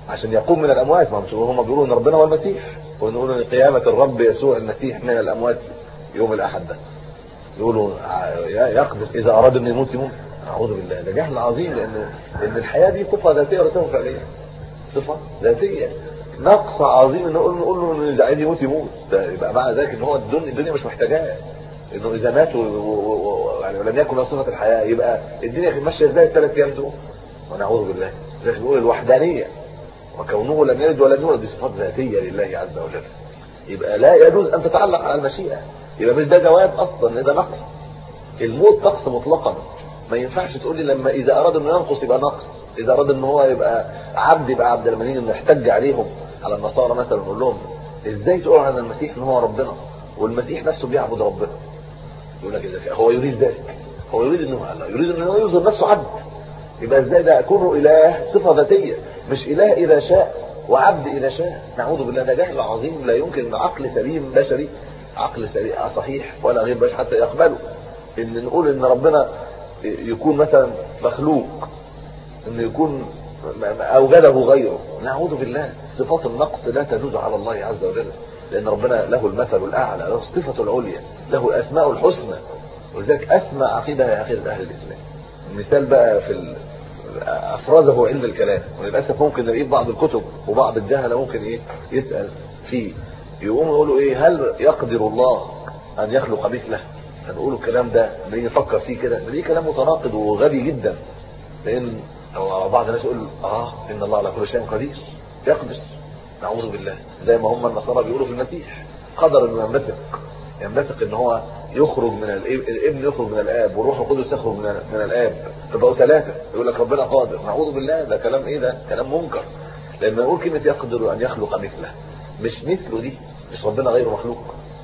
عشان يقوم من الاموات ما هم بيقولوا ان ربنا هو المسيح ونقول ان قيامه الرب يسوع المسيح من الاموات يوم الاحد ده يقولوا يقدر اذا اراد انه يموت يموت اعوذ بالله ده جهل عظيم لان لان الحياه دي صفه ذاتيه ولا صفه فعليه صفه ذاتيه نقص عظيم ان نقول نقول له ان اذا عايز يموت يموت ده يبقى معنى ذلك ان هو الدنيا الدنيا مش محتاجاه انه اذا مات يعني ولم يكن له صفه الحياه يبقى الدنيا ماشيه ازاي الثلاث ايام دول ونعوذ بالله زي ما بنقول الوحدانيه وكونه لم يلد ولم يولد دي صفات ذاتيه لله عز وجل يبقى لا يجوز ان تتعلق على المشيئه يبقى مش ده جواب اصلا ده نقص الموت نقص مطلقا ما ينفعش تقول لي لما اذا اراد انه ينقص يبقى نقص اذا اراد ان هو يبقى عبد يبقى عبد لما نيجي نحتج عليهم على النصارى مثلا نقول لهم ازاي تقول عن المسيح ان هو ربنا والمسيح نفسه بيعبد ربنا يقول لك اذا هو يريد ذلك هو يريد انه يريد انه يظهر نفسه عبد يبقى ازاي ده كونه اله صفه ذاتيه مش اله اذا شاء وعبد اذا شاء نعوذ بالله ده جهل عظيم لا يمكن عقل سليم بشري عقل سليم صحيح ولا غير بشري حتى يقبله ان نقول ان ربنا يكون مثلا مخلوق انه يكون اوجده غيره نعوذ بالله صفات النقص لا تجوز على الله عز وجل لان ربنا له المثل الاعلى له الصفه العليا له الاسماء الحسنى ولذلك اسمى عقيده هي عقيده اهل الاسلام المثال بقى في افرزه علم الكلام وللاسف ممكن نلاقيه بعض الكتب وبعض الجهله ممكن ايه يسال فيه يقوموا يقولوا ايه هل يقدر الله ان يخلق مثله هنقولوا الكلام ده نيجي نفكر فيه كده ده كلام متناقض وغبي جدا لان بعض الناس يقول اه ان الله على كل شيء قدير يقدر نعوذ بالله زي ما هم النصارى بيقولوا في المسيح قدر انه ينبثق ينبثق ان هو يخرج من الابن يخرج من الاب والروح القدس يخرج من من الاب فبقوا ثلاثه يقول لك ربنا قادر نعوذ بالله ده كلام ايه ده كلام منكر لما يقول كلمه يقدر ان يخلق مثله مش مثله دي مش ربنا غير مخلوق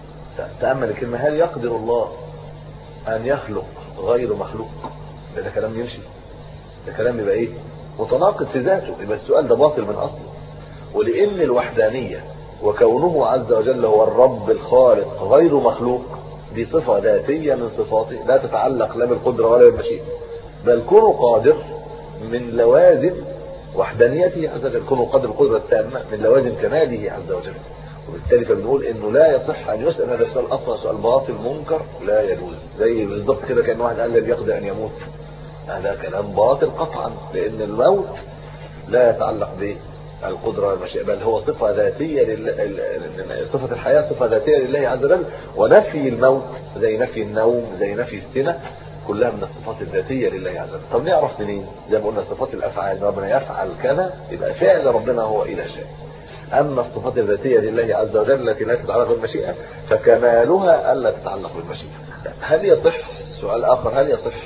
تامل الكلمه هل يقدر الله ان يخلق غير مخلوق ده, ده كلام يمشي ده كلام يبقى ايه متناقض في ذاته يبقى السؤال ده باطل من اصله ولان الوحدانيه وكونه عز وجل هو الرب الخالق غير مخلوق دي صفة ذاتية من صفاته لا تتعلق لا بالقدرة ولا بالمشيئة بل كونه قادر من لوازم وحدانيته عز وجل كونه قادر القدرة التامة من لوازم كماله عز وجل وبالتالي فبنقول انه لا يصح ان يسأل هذا السؤال اصلا سؤال باطل منكر لا يجوز زي بالظبط كده كان واحد قال لي يقضي ان يموت هذا كلام باطل قطعا لان الموت لا يتعلق به القدرة والمشيئة بل هو صفة ذاتية لله صفة الحياة صفة ذاتية لله عز وجل ونفي الموت زي نفي النوم زي نفي السنة كلها من الصفات الذاتية لله عز وجل طب نعرف منين زي ما قلنا صفات الافعال ربنا يفعل كذا يبقى فعل ربنا هو الى شيء اما الصفات الذاتية لله عز وجل التي لا تتعلق بالمشيئة فكمالها الا تتعلق بالمشيئة هل يصح سؤال اخر هل يصح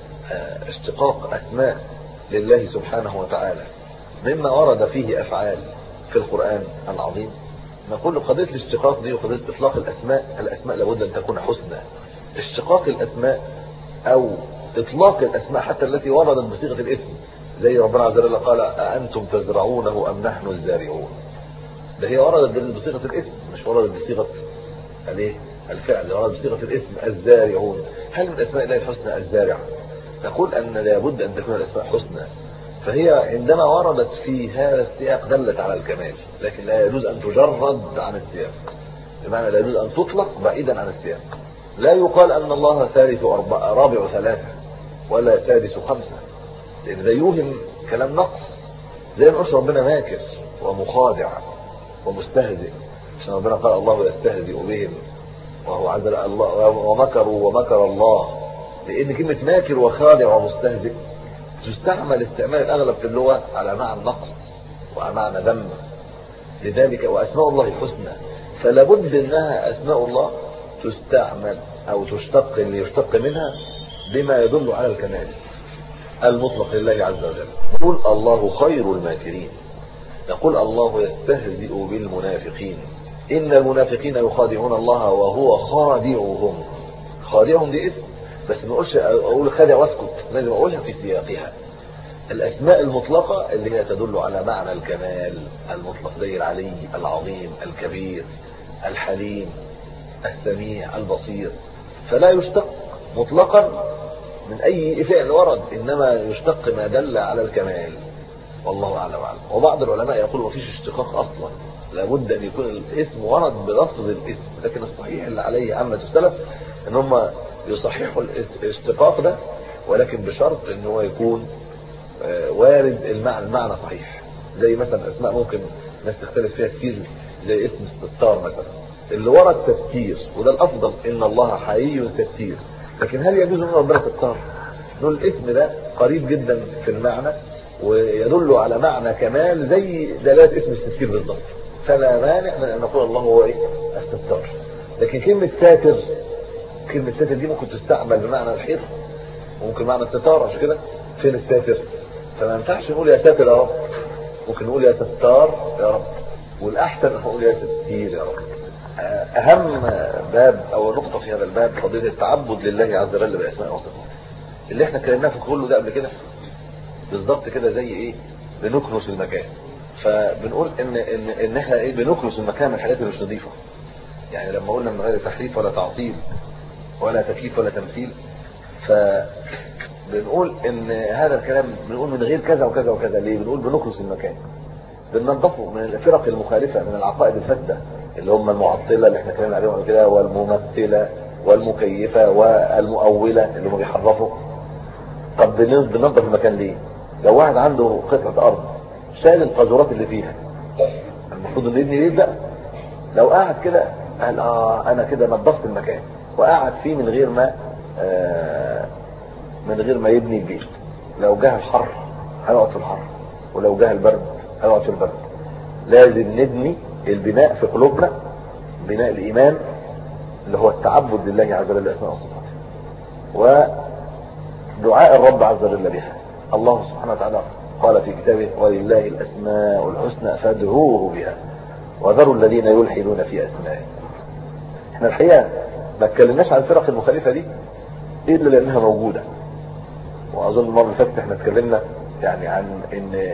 اشتقاق اسماء لله سبحانه وتعالى مما ورد فيه افعال في القرآن العظيم نقول قضية الاشتقاق دي وقضية اطلاق الاسماء الاسماء لابد ان تكون حسنى اشتقاق الاسماء او اطلاق الاسماء حتى التي وردت بصيغة الاسم زي ربنا عز وجل قال أأنتم تزرعونه أم نحن الزارعون ده هي وردت بصيغة الاسم مش وردت بصيغة الايه الفعل وردت بصيغة الاسم الزارعون هل من اسماء الله الحسنى الزارع نقول أن لابد أن تكون الاسماء حسنى فهي عندما وردت في هذا السياق دلت على الكمال لكن لا يجوز أن تجرد عن السياق بمعنى لا يجوز أن تطلق بعيدا عن السياق لا يقال أن الله ثالث أربعة رابع ثلاثة ولا سادس خمسة لأن ده يوهم كلام نقص زي ما قلت ربنا ماكر ومخادع ومستهزئ عشان ربنا قال الله يستهزئ بهم وهو عز الله ومكروا ومكر الله لأن كلمة ماكر وخادع ومستهزئ تستعمل استعمال الأغلب في اللغة على معنى النقص وعلى معنى ذم لذلك وأسماء الله الحسنى فلا بد انها اسماء الله تستعمل او تشتق اللي يشتق منها بما يدل على الكمال المطلق لله عز وجل قل الله خير الماكرين يقول الله يستهزئ بالمنافقين ان المنافقين يخادعون الله وهو خادعهم خادعهم دي اسم بس ما اقولش اقول خادع واسكت لازم اقولها في سياقها الاسماء المطلقة اللي هي تدل على معنى الكمال المطلق زي العلي العظيم الكبير الحليم السميع البصير فلا يشتق مطلقا من اي فعل ورد انما يشتق ما دل على الكمال والله اعلم وعلم وبعض العلماء يقول ما فيش اشتقاق اصلا لابد ان يكون الاسم ورد بلفظ الاسم لكن الصحيح اللي عليه عامه السلف ان هم يصححوا الاشتقاق ده ولكن بشرط ان هو يكون آه، وارد المعنى المعنى صحيح زي مثلا اسماء ممكن ناس تختلف فيها كتير زي اسم الستار مثلا اللي ورد تفكير وده الافضل ان الله حي ستير لكن هل يجوز ان ربنا ستار نقول الاسم ده قريب جدا في المعنى ويدل على معنى كمال زي دلالة اسم الستير بالضبط فلا مانع من ان نقول الله هو ايه الستار لكن كلمة ساتر كلمة ساتر دي ممكن تستعمل بمعنى الحيط وممكن معنى الستار عشان كده فين الساتر فما ينفعش نقول يا ساتر يا رب ممكن نقول يا ستار يا رب والاحسن نقول يا ستير يا رب اهم باب او نقطة في هذا الباب قضية التعبد لله عز وجل باسماء وصفاته اللي احنا اتكلمناه في كله ده قبل كده بالظبط كده زي ايه بنكنس المكان فبنقول ان ان ان احنا ايه بنكنس المكان من الحاجات اللي مش نظيفه يعني لما قلنا من غير تحريف ولا تعطيل ولا تكييف ولا تمثيل فبنقول ان هذا الكلام بنقول من غير كذا وكذا وكذا ليه بنقول بنكنس المكان بننظفه من الفرق المخالفة من العقائد الفاسدة اللي هم المعطلة اللي احنا اتكلمنا عليهم قبل كده والممثلة والمكيفة والمؤولة اللي هم بيحرفوا طب بننظف المكان ليه لو واحد عنده قطعة ارض شال القاذورات اللي فيها المفروض انه يبني ليه بقى لو قاعد كده قال اه انا كده نظفت المكان وقعد فيه من غير ما آه من غير ما يبني البيت لو جه الحر هنقعد في الحر ولو جه البرد هنقعد في البرد لازم نبني البناء في قلوبنا بناء الايمان اللي هو التعبد لله عز وجل باسماء وصفاته ودعاء الرب عز وجل بها الله سبحانه وتعالى قال في كتابه ولله الاسماء الحسنى فادعوه بها وذروا الذين يلحدون في اسمائه احنا الحقيقه ما اتكلمناش عن الفرق المخالفه دي الا لانها موجوده واظن المره اللي فاتت احنا اتكلمنا يعني عن ان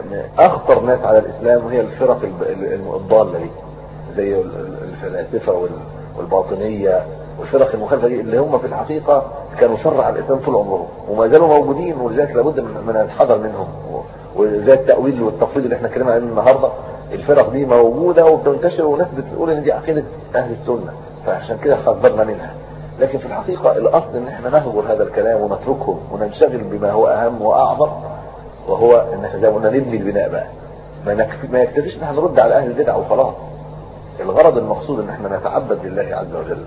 اخطر ناس على الاسلام هي الفرق الضاله دي زي الفلاسفه والباطنيه والفرق المخالفه دي اللي هم في الحقيقه كانوا شر على الاسلام طول عمرهم وما زالوا موجودين ولذلك لابد من الحذر منهم وزي التاويل والتفويض اللي احنا اتكلمنا عنه النهارده الفرق دي موجوده وبتنتشر وناس بتقول ان دي عقيده اهل السنه فعشان كده حذرنا منها لكن في الحقيقه الاصل ان احنا نهجر هذا الكلام ونتركه وننشغل بما هو اهم واعظم وهو ان احنا زي ما قلنا نبني البناء بقى ما, ما يكتفيش ان احنا نرد على اهل البدع وخلاص الغرض المقصود ان احنا نتعبد لله عز وجل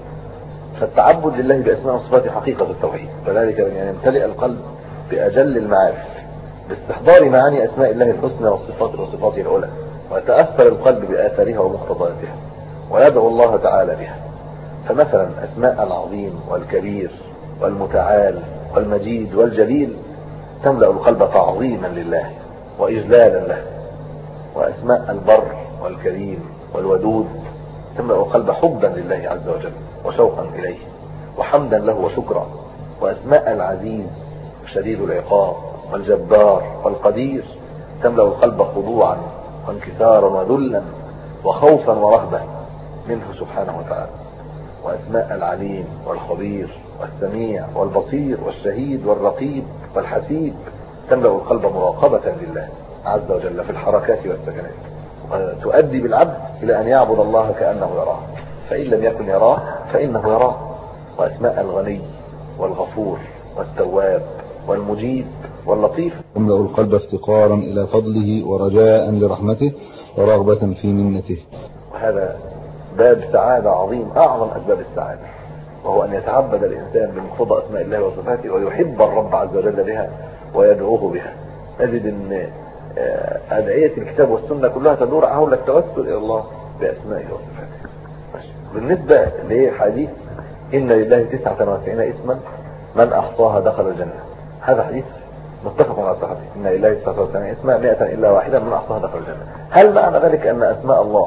فالتعبد لله باسماء وصفاته حقيقه التوحيد فذلك يعني يمتلئ القلب باجل المعارف باستحضار معاني اسماء الله الحسنى والصفات وصفاته العلى ويتاثر القلب باثارها ومقتضياتها ويدعو الله تعالى بها فمثلا اسماء العظيم والكبير والمتعال والمجيد والجليل تملأ القلب تعظيما لله وإجلالا له وأسماء البر والكريم والودود تملأ القلب حبا لله عز وجل وشوقا إليه وحمدا له وشكرا وأسماء العزيز وشديد العقاب والجبار والقدير تملأ القلب خضوعا وانكسارا وذلا وخوفا ورهبة منه سبحانه وتعالى وأسماء العليم والخبير والسميع والبصير والشهيد والرقيب والحسيب تملأ القلب مراقبة لله عز وجل في الحركات والسكنات وتؤدي بالعبد إلى أن يعبد الله كأنه يراه فإن لم يكن يراه فإنه يراه وأسماء الغني والغفور والتواب والمجيب واللطيف تملأ القلب افتقارا إلى فضله ورجاء لرحمته ورغبة في منته وهذا باب سعادة عظيم أعظم أسباب السعادة وهو أن يتعبد الإنسان بمقتضى أسماء الله وصفاته ويحب الرب عز وجل بها ويدعوه بها نجد أن أدعية الكتاب والسنة كلها تدور حول التوسل إلى الله بأسمائه وصفاته بالنسبة لحديث إن لله 99 اسما من أحصاها دخل الجنة هذا حديث متفق على صحته إن لله 99 اسما 100 إلا واحدا من أحصاها دخل الجنة هل معنى ذلك أن أسماء الله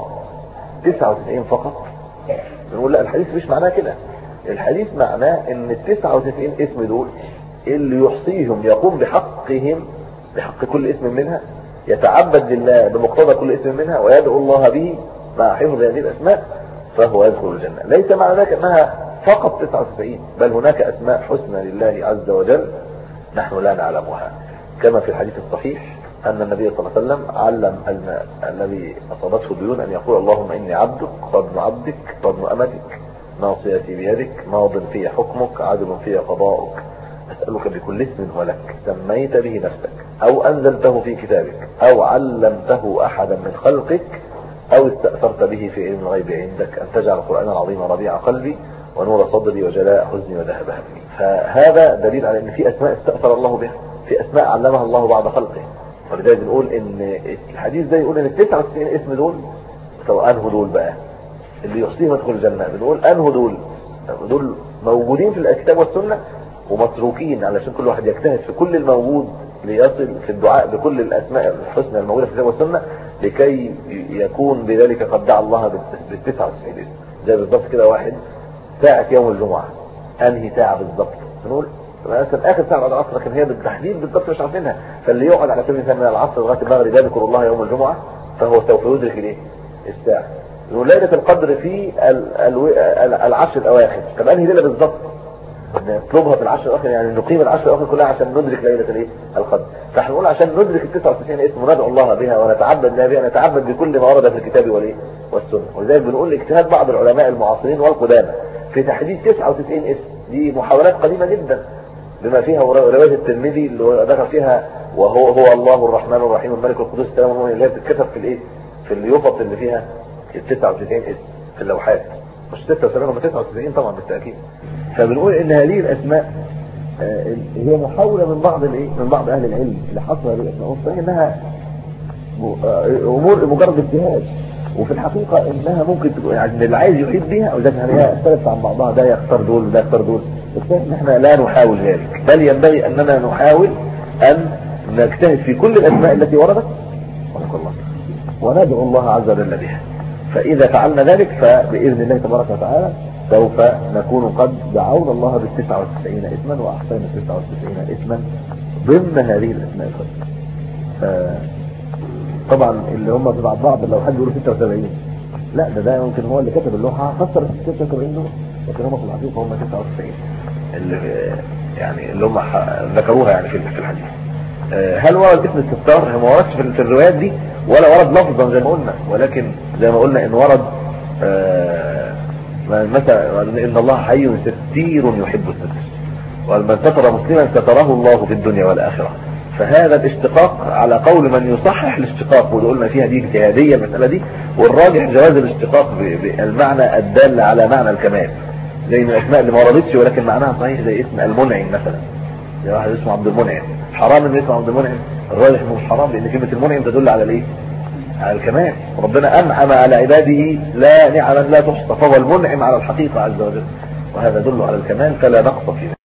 99 فقط بنقول لا الحديث مش معناه كده الحديث معناه ان ال 99 اسم دول اللي يحصيهم يقوم بحقهم بحق كل اسم منها يتعبد لله بمقتضى كل اسم منها ويدعو الله به مع حفظ هذه الاسماء فهو يدخل الجنة ليس معنى ذلك انها فقط 99 بل هناك اسماء حسنى لله عز وجل نحن لا نعلمها كما في الحديث الصحيح أن النبي صلى الله عليه وسلم علم الذي أصابته ديون أن يقول اللهم إني عبدك وابن عبدك وابن أمتك ناصيتي بيدك ماض في حكمك عدل في قضاؤك أسألك بكل اسم هو لك سميت به نفسك أو أنزلته في كتابك أو علمته أحدا من خلقك أو استأثرت به في علم الغيب عندك أن تجعل القرآن العظيم ربيع قلبي ونور صدري وجلاء حزني وذهب همي فهذا دليل على أن في أسماء استأثر الله بها في أسماء علمها الله بعد خلقه ولذلك بنقول ان الحديث ده يقول ان ال 99 اسم دول سواء انه دول بقى اللي يحصيهم يدخل الجنة بنقول انه دول دول موجودين في الكتاب والسنة ومتروكين علشان كل واحد يجتهد في كل الموجود ليصل في الدعاء بكل الاسماء الحسنى الموجودة في الكتاب والسنة لكي يكون بذلك قد دعا الله بال 99 اسم زي بالضبط كده واحد ساعة يوم الجمعة انهي ساعة بالضبط بنقول مثلا اخر ساعه بعد العصر لكن هي بالتحديد بالضبط مش عارفينها فاللي يقعد على سبيل المثال من العصر لغايه المغرب يذكر الله يوم الجمعه فهو سوف يدرك الايه الساعه وليله القدر في العشر الاواخر طب انهي ليله بالضبط نطلبها في العشر الاواخر يعني نقيم العشر الاواخر كلها عشان ندرك ليله الايه القدر فاحنا نقول عشان ندرك ال 99 اسم وندعو الله بها ونتعبد لها بها نتعبد بكل ما ورد في الكتاب والايه والسنه ولذلك بنقول اجتهاد بعض العلماء المعاصرين والقدامى في تحديد 99 اسم دي محاولات قديمه جدا بما فيها رواية الترمذي اللي ذكر فيها وهو هو الله الرحمن الرحيم الملك القدوس السلام المؤمن اللي هي بتتكتب في الايه في اليوفط اللي فيها ال 99 اسم في اللوحات مش 76 هم 99 طبعا بالتاكيد فبنقول ان هذه الاسماء هي محاولة من بعض الايه من بعض اهل العلم اللي حصل هذه الاسماء والصحيح انها امور مجرد اجتهاد وفي الحقيقة انها ممكن تكون يعني اللي عايز يحيط بيها او ذات هي اختلفت عن بعضها ده يختار دول وده يختار دول ان احنا لا نحاول ذلك بل ينبغي اننا نحاول ان نجتهد في كل الاسماء التي وردت الله وندعو الله عز وجل بها فاذا فعلنا ذلك فباذن الله تبارك وتعالى سوف نكون قد دعونا الله بال 99 اسما واحصينا 99 اسما ضمن هذه الاسماء الخمسه طبعا اللي هم في بعض بعض لو حد يقول 76 لا ده ده ممكن هو اللي كتب اللوحه فسر ال 76 دول لكن هم في الحقيقه هم 99 اللي يعني اللي هم ذكروها يعني في الحديث هل ورد اسم الستار هو ما وردش في الروايات دي ولا ورد لفظا زي ما قلنا ولكن زي ما قلنا ان ورد مثلا ان الله حي ستير يحب الستر ومن ستر مسلما ستره الله في الدنيا والاخره فهذا الاشتقاق على قول من يصحح الاشتقاق واللي قلنا فيها دي اجتهاديه المساله دي والراجح جواز الاشتقاق بالمعنى الدال على معنى الكمال زي من الاسماء اللي ما وردتش ولكن معناها صحيح زي اسم المنعم مثلا زي واحد اسمه عبد المنعم حرام ان اسمه عبد المنعم الراجح انه مش حرام لان كلمه المنعم تدل على الايه على الكمال ربنا انعم على عباده لا نعما لا تحصى فهو المنعم على الحقيقه عز وجل وهذا يدل على الكمال فلا نقص فيه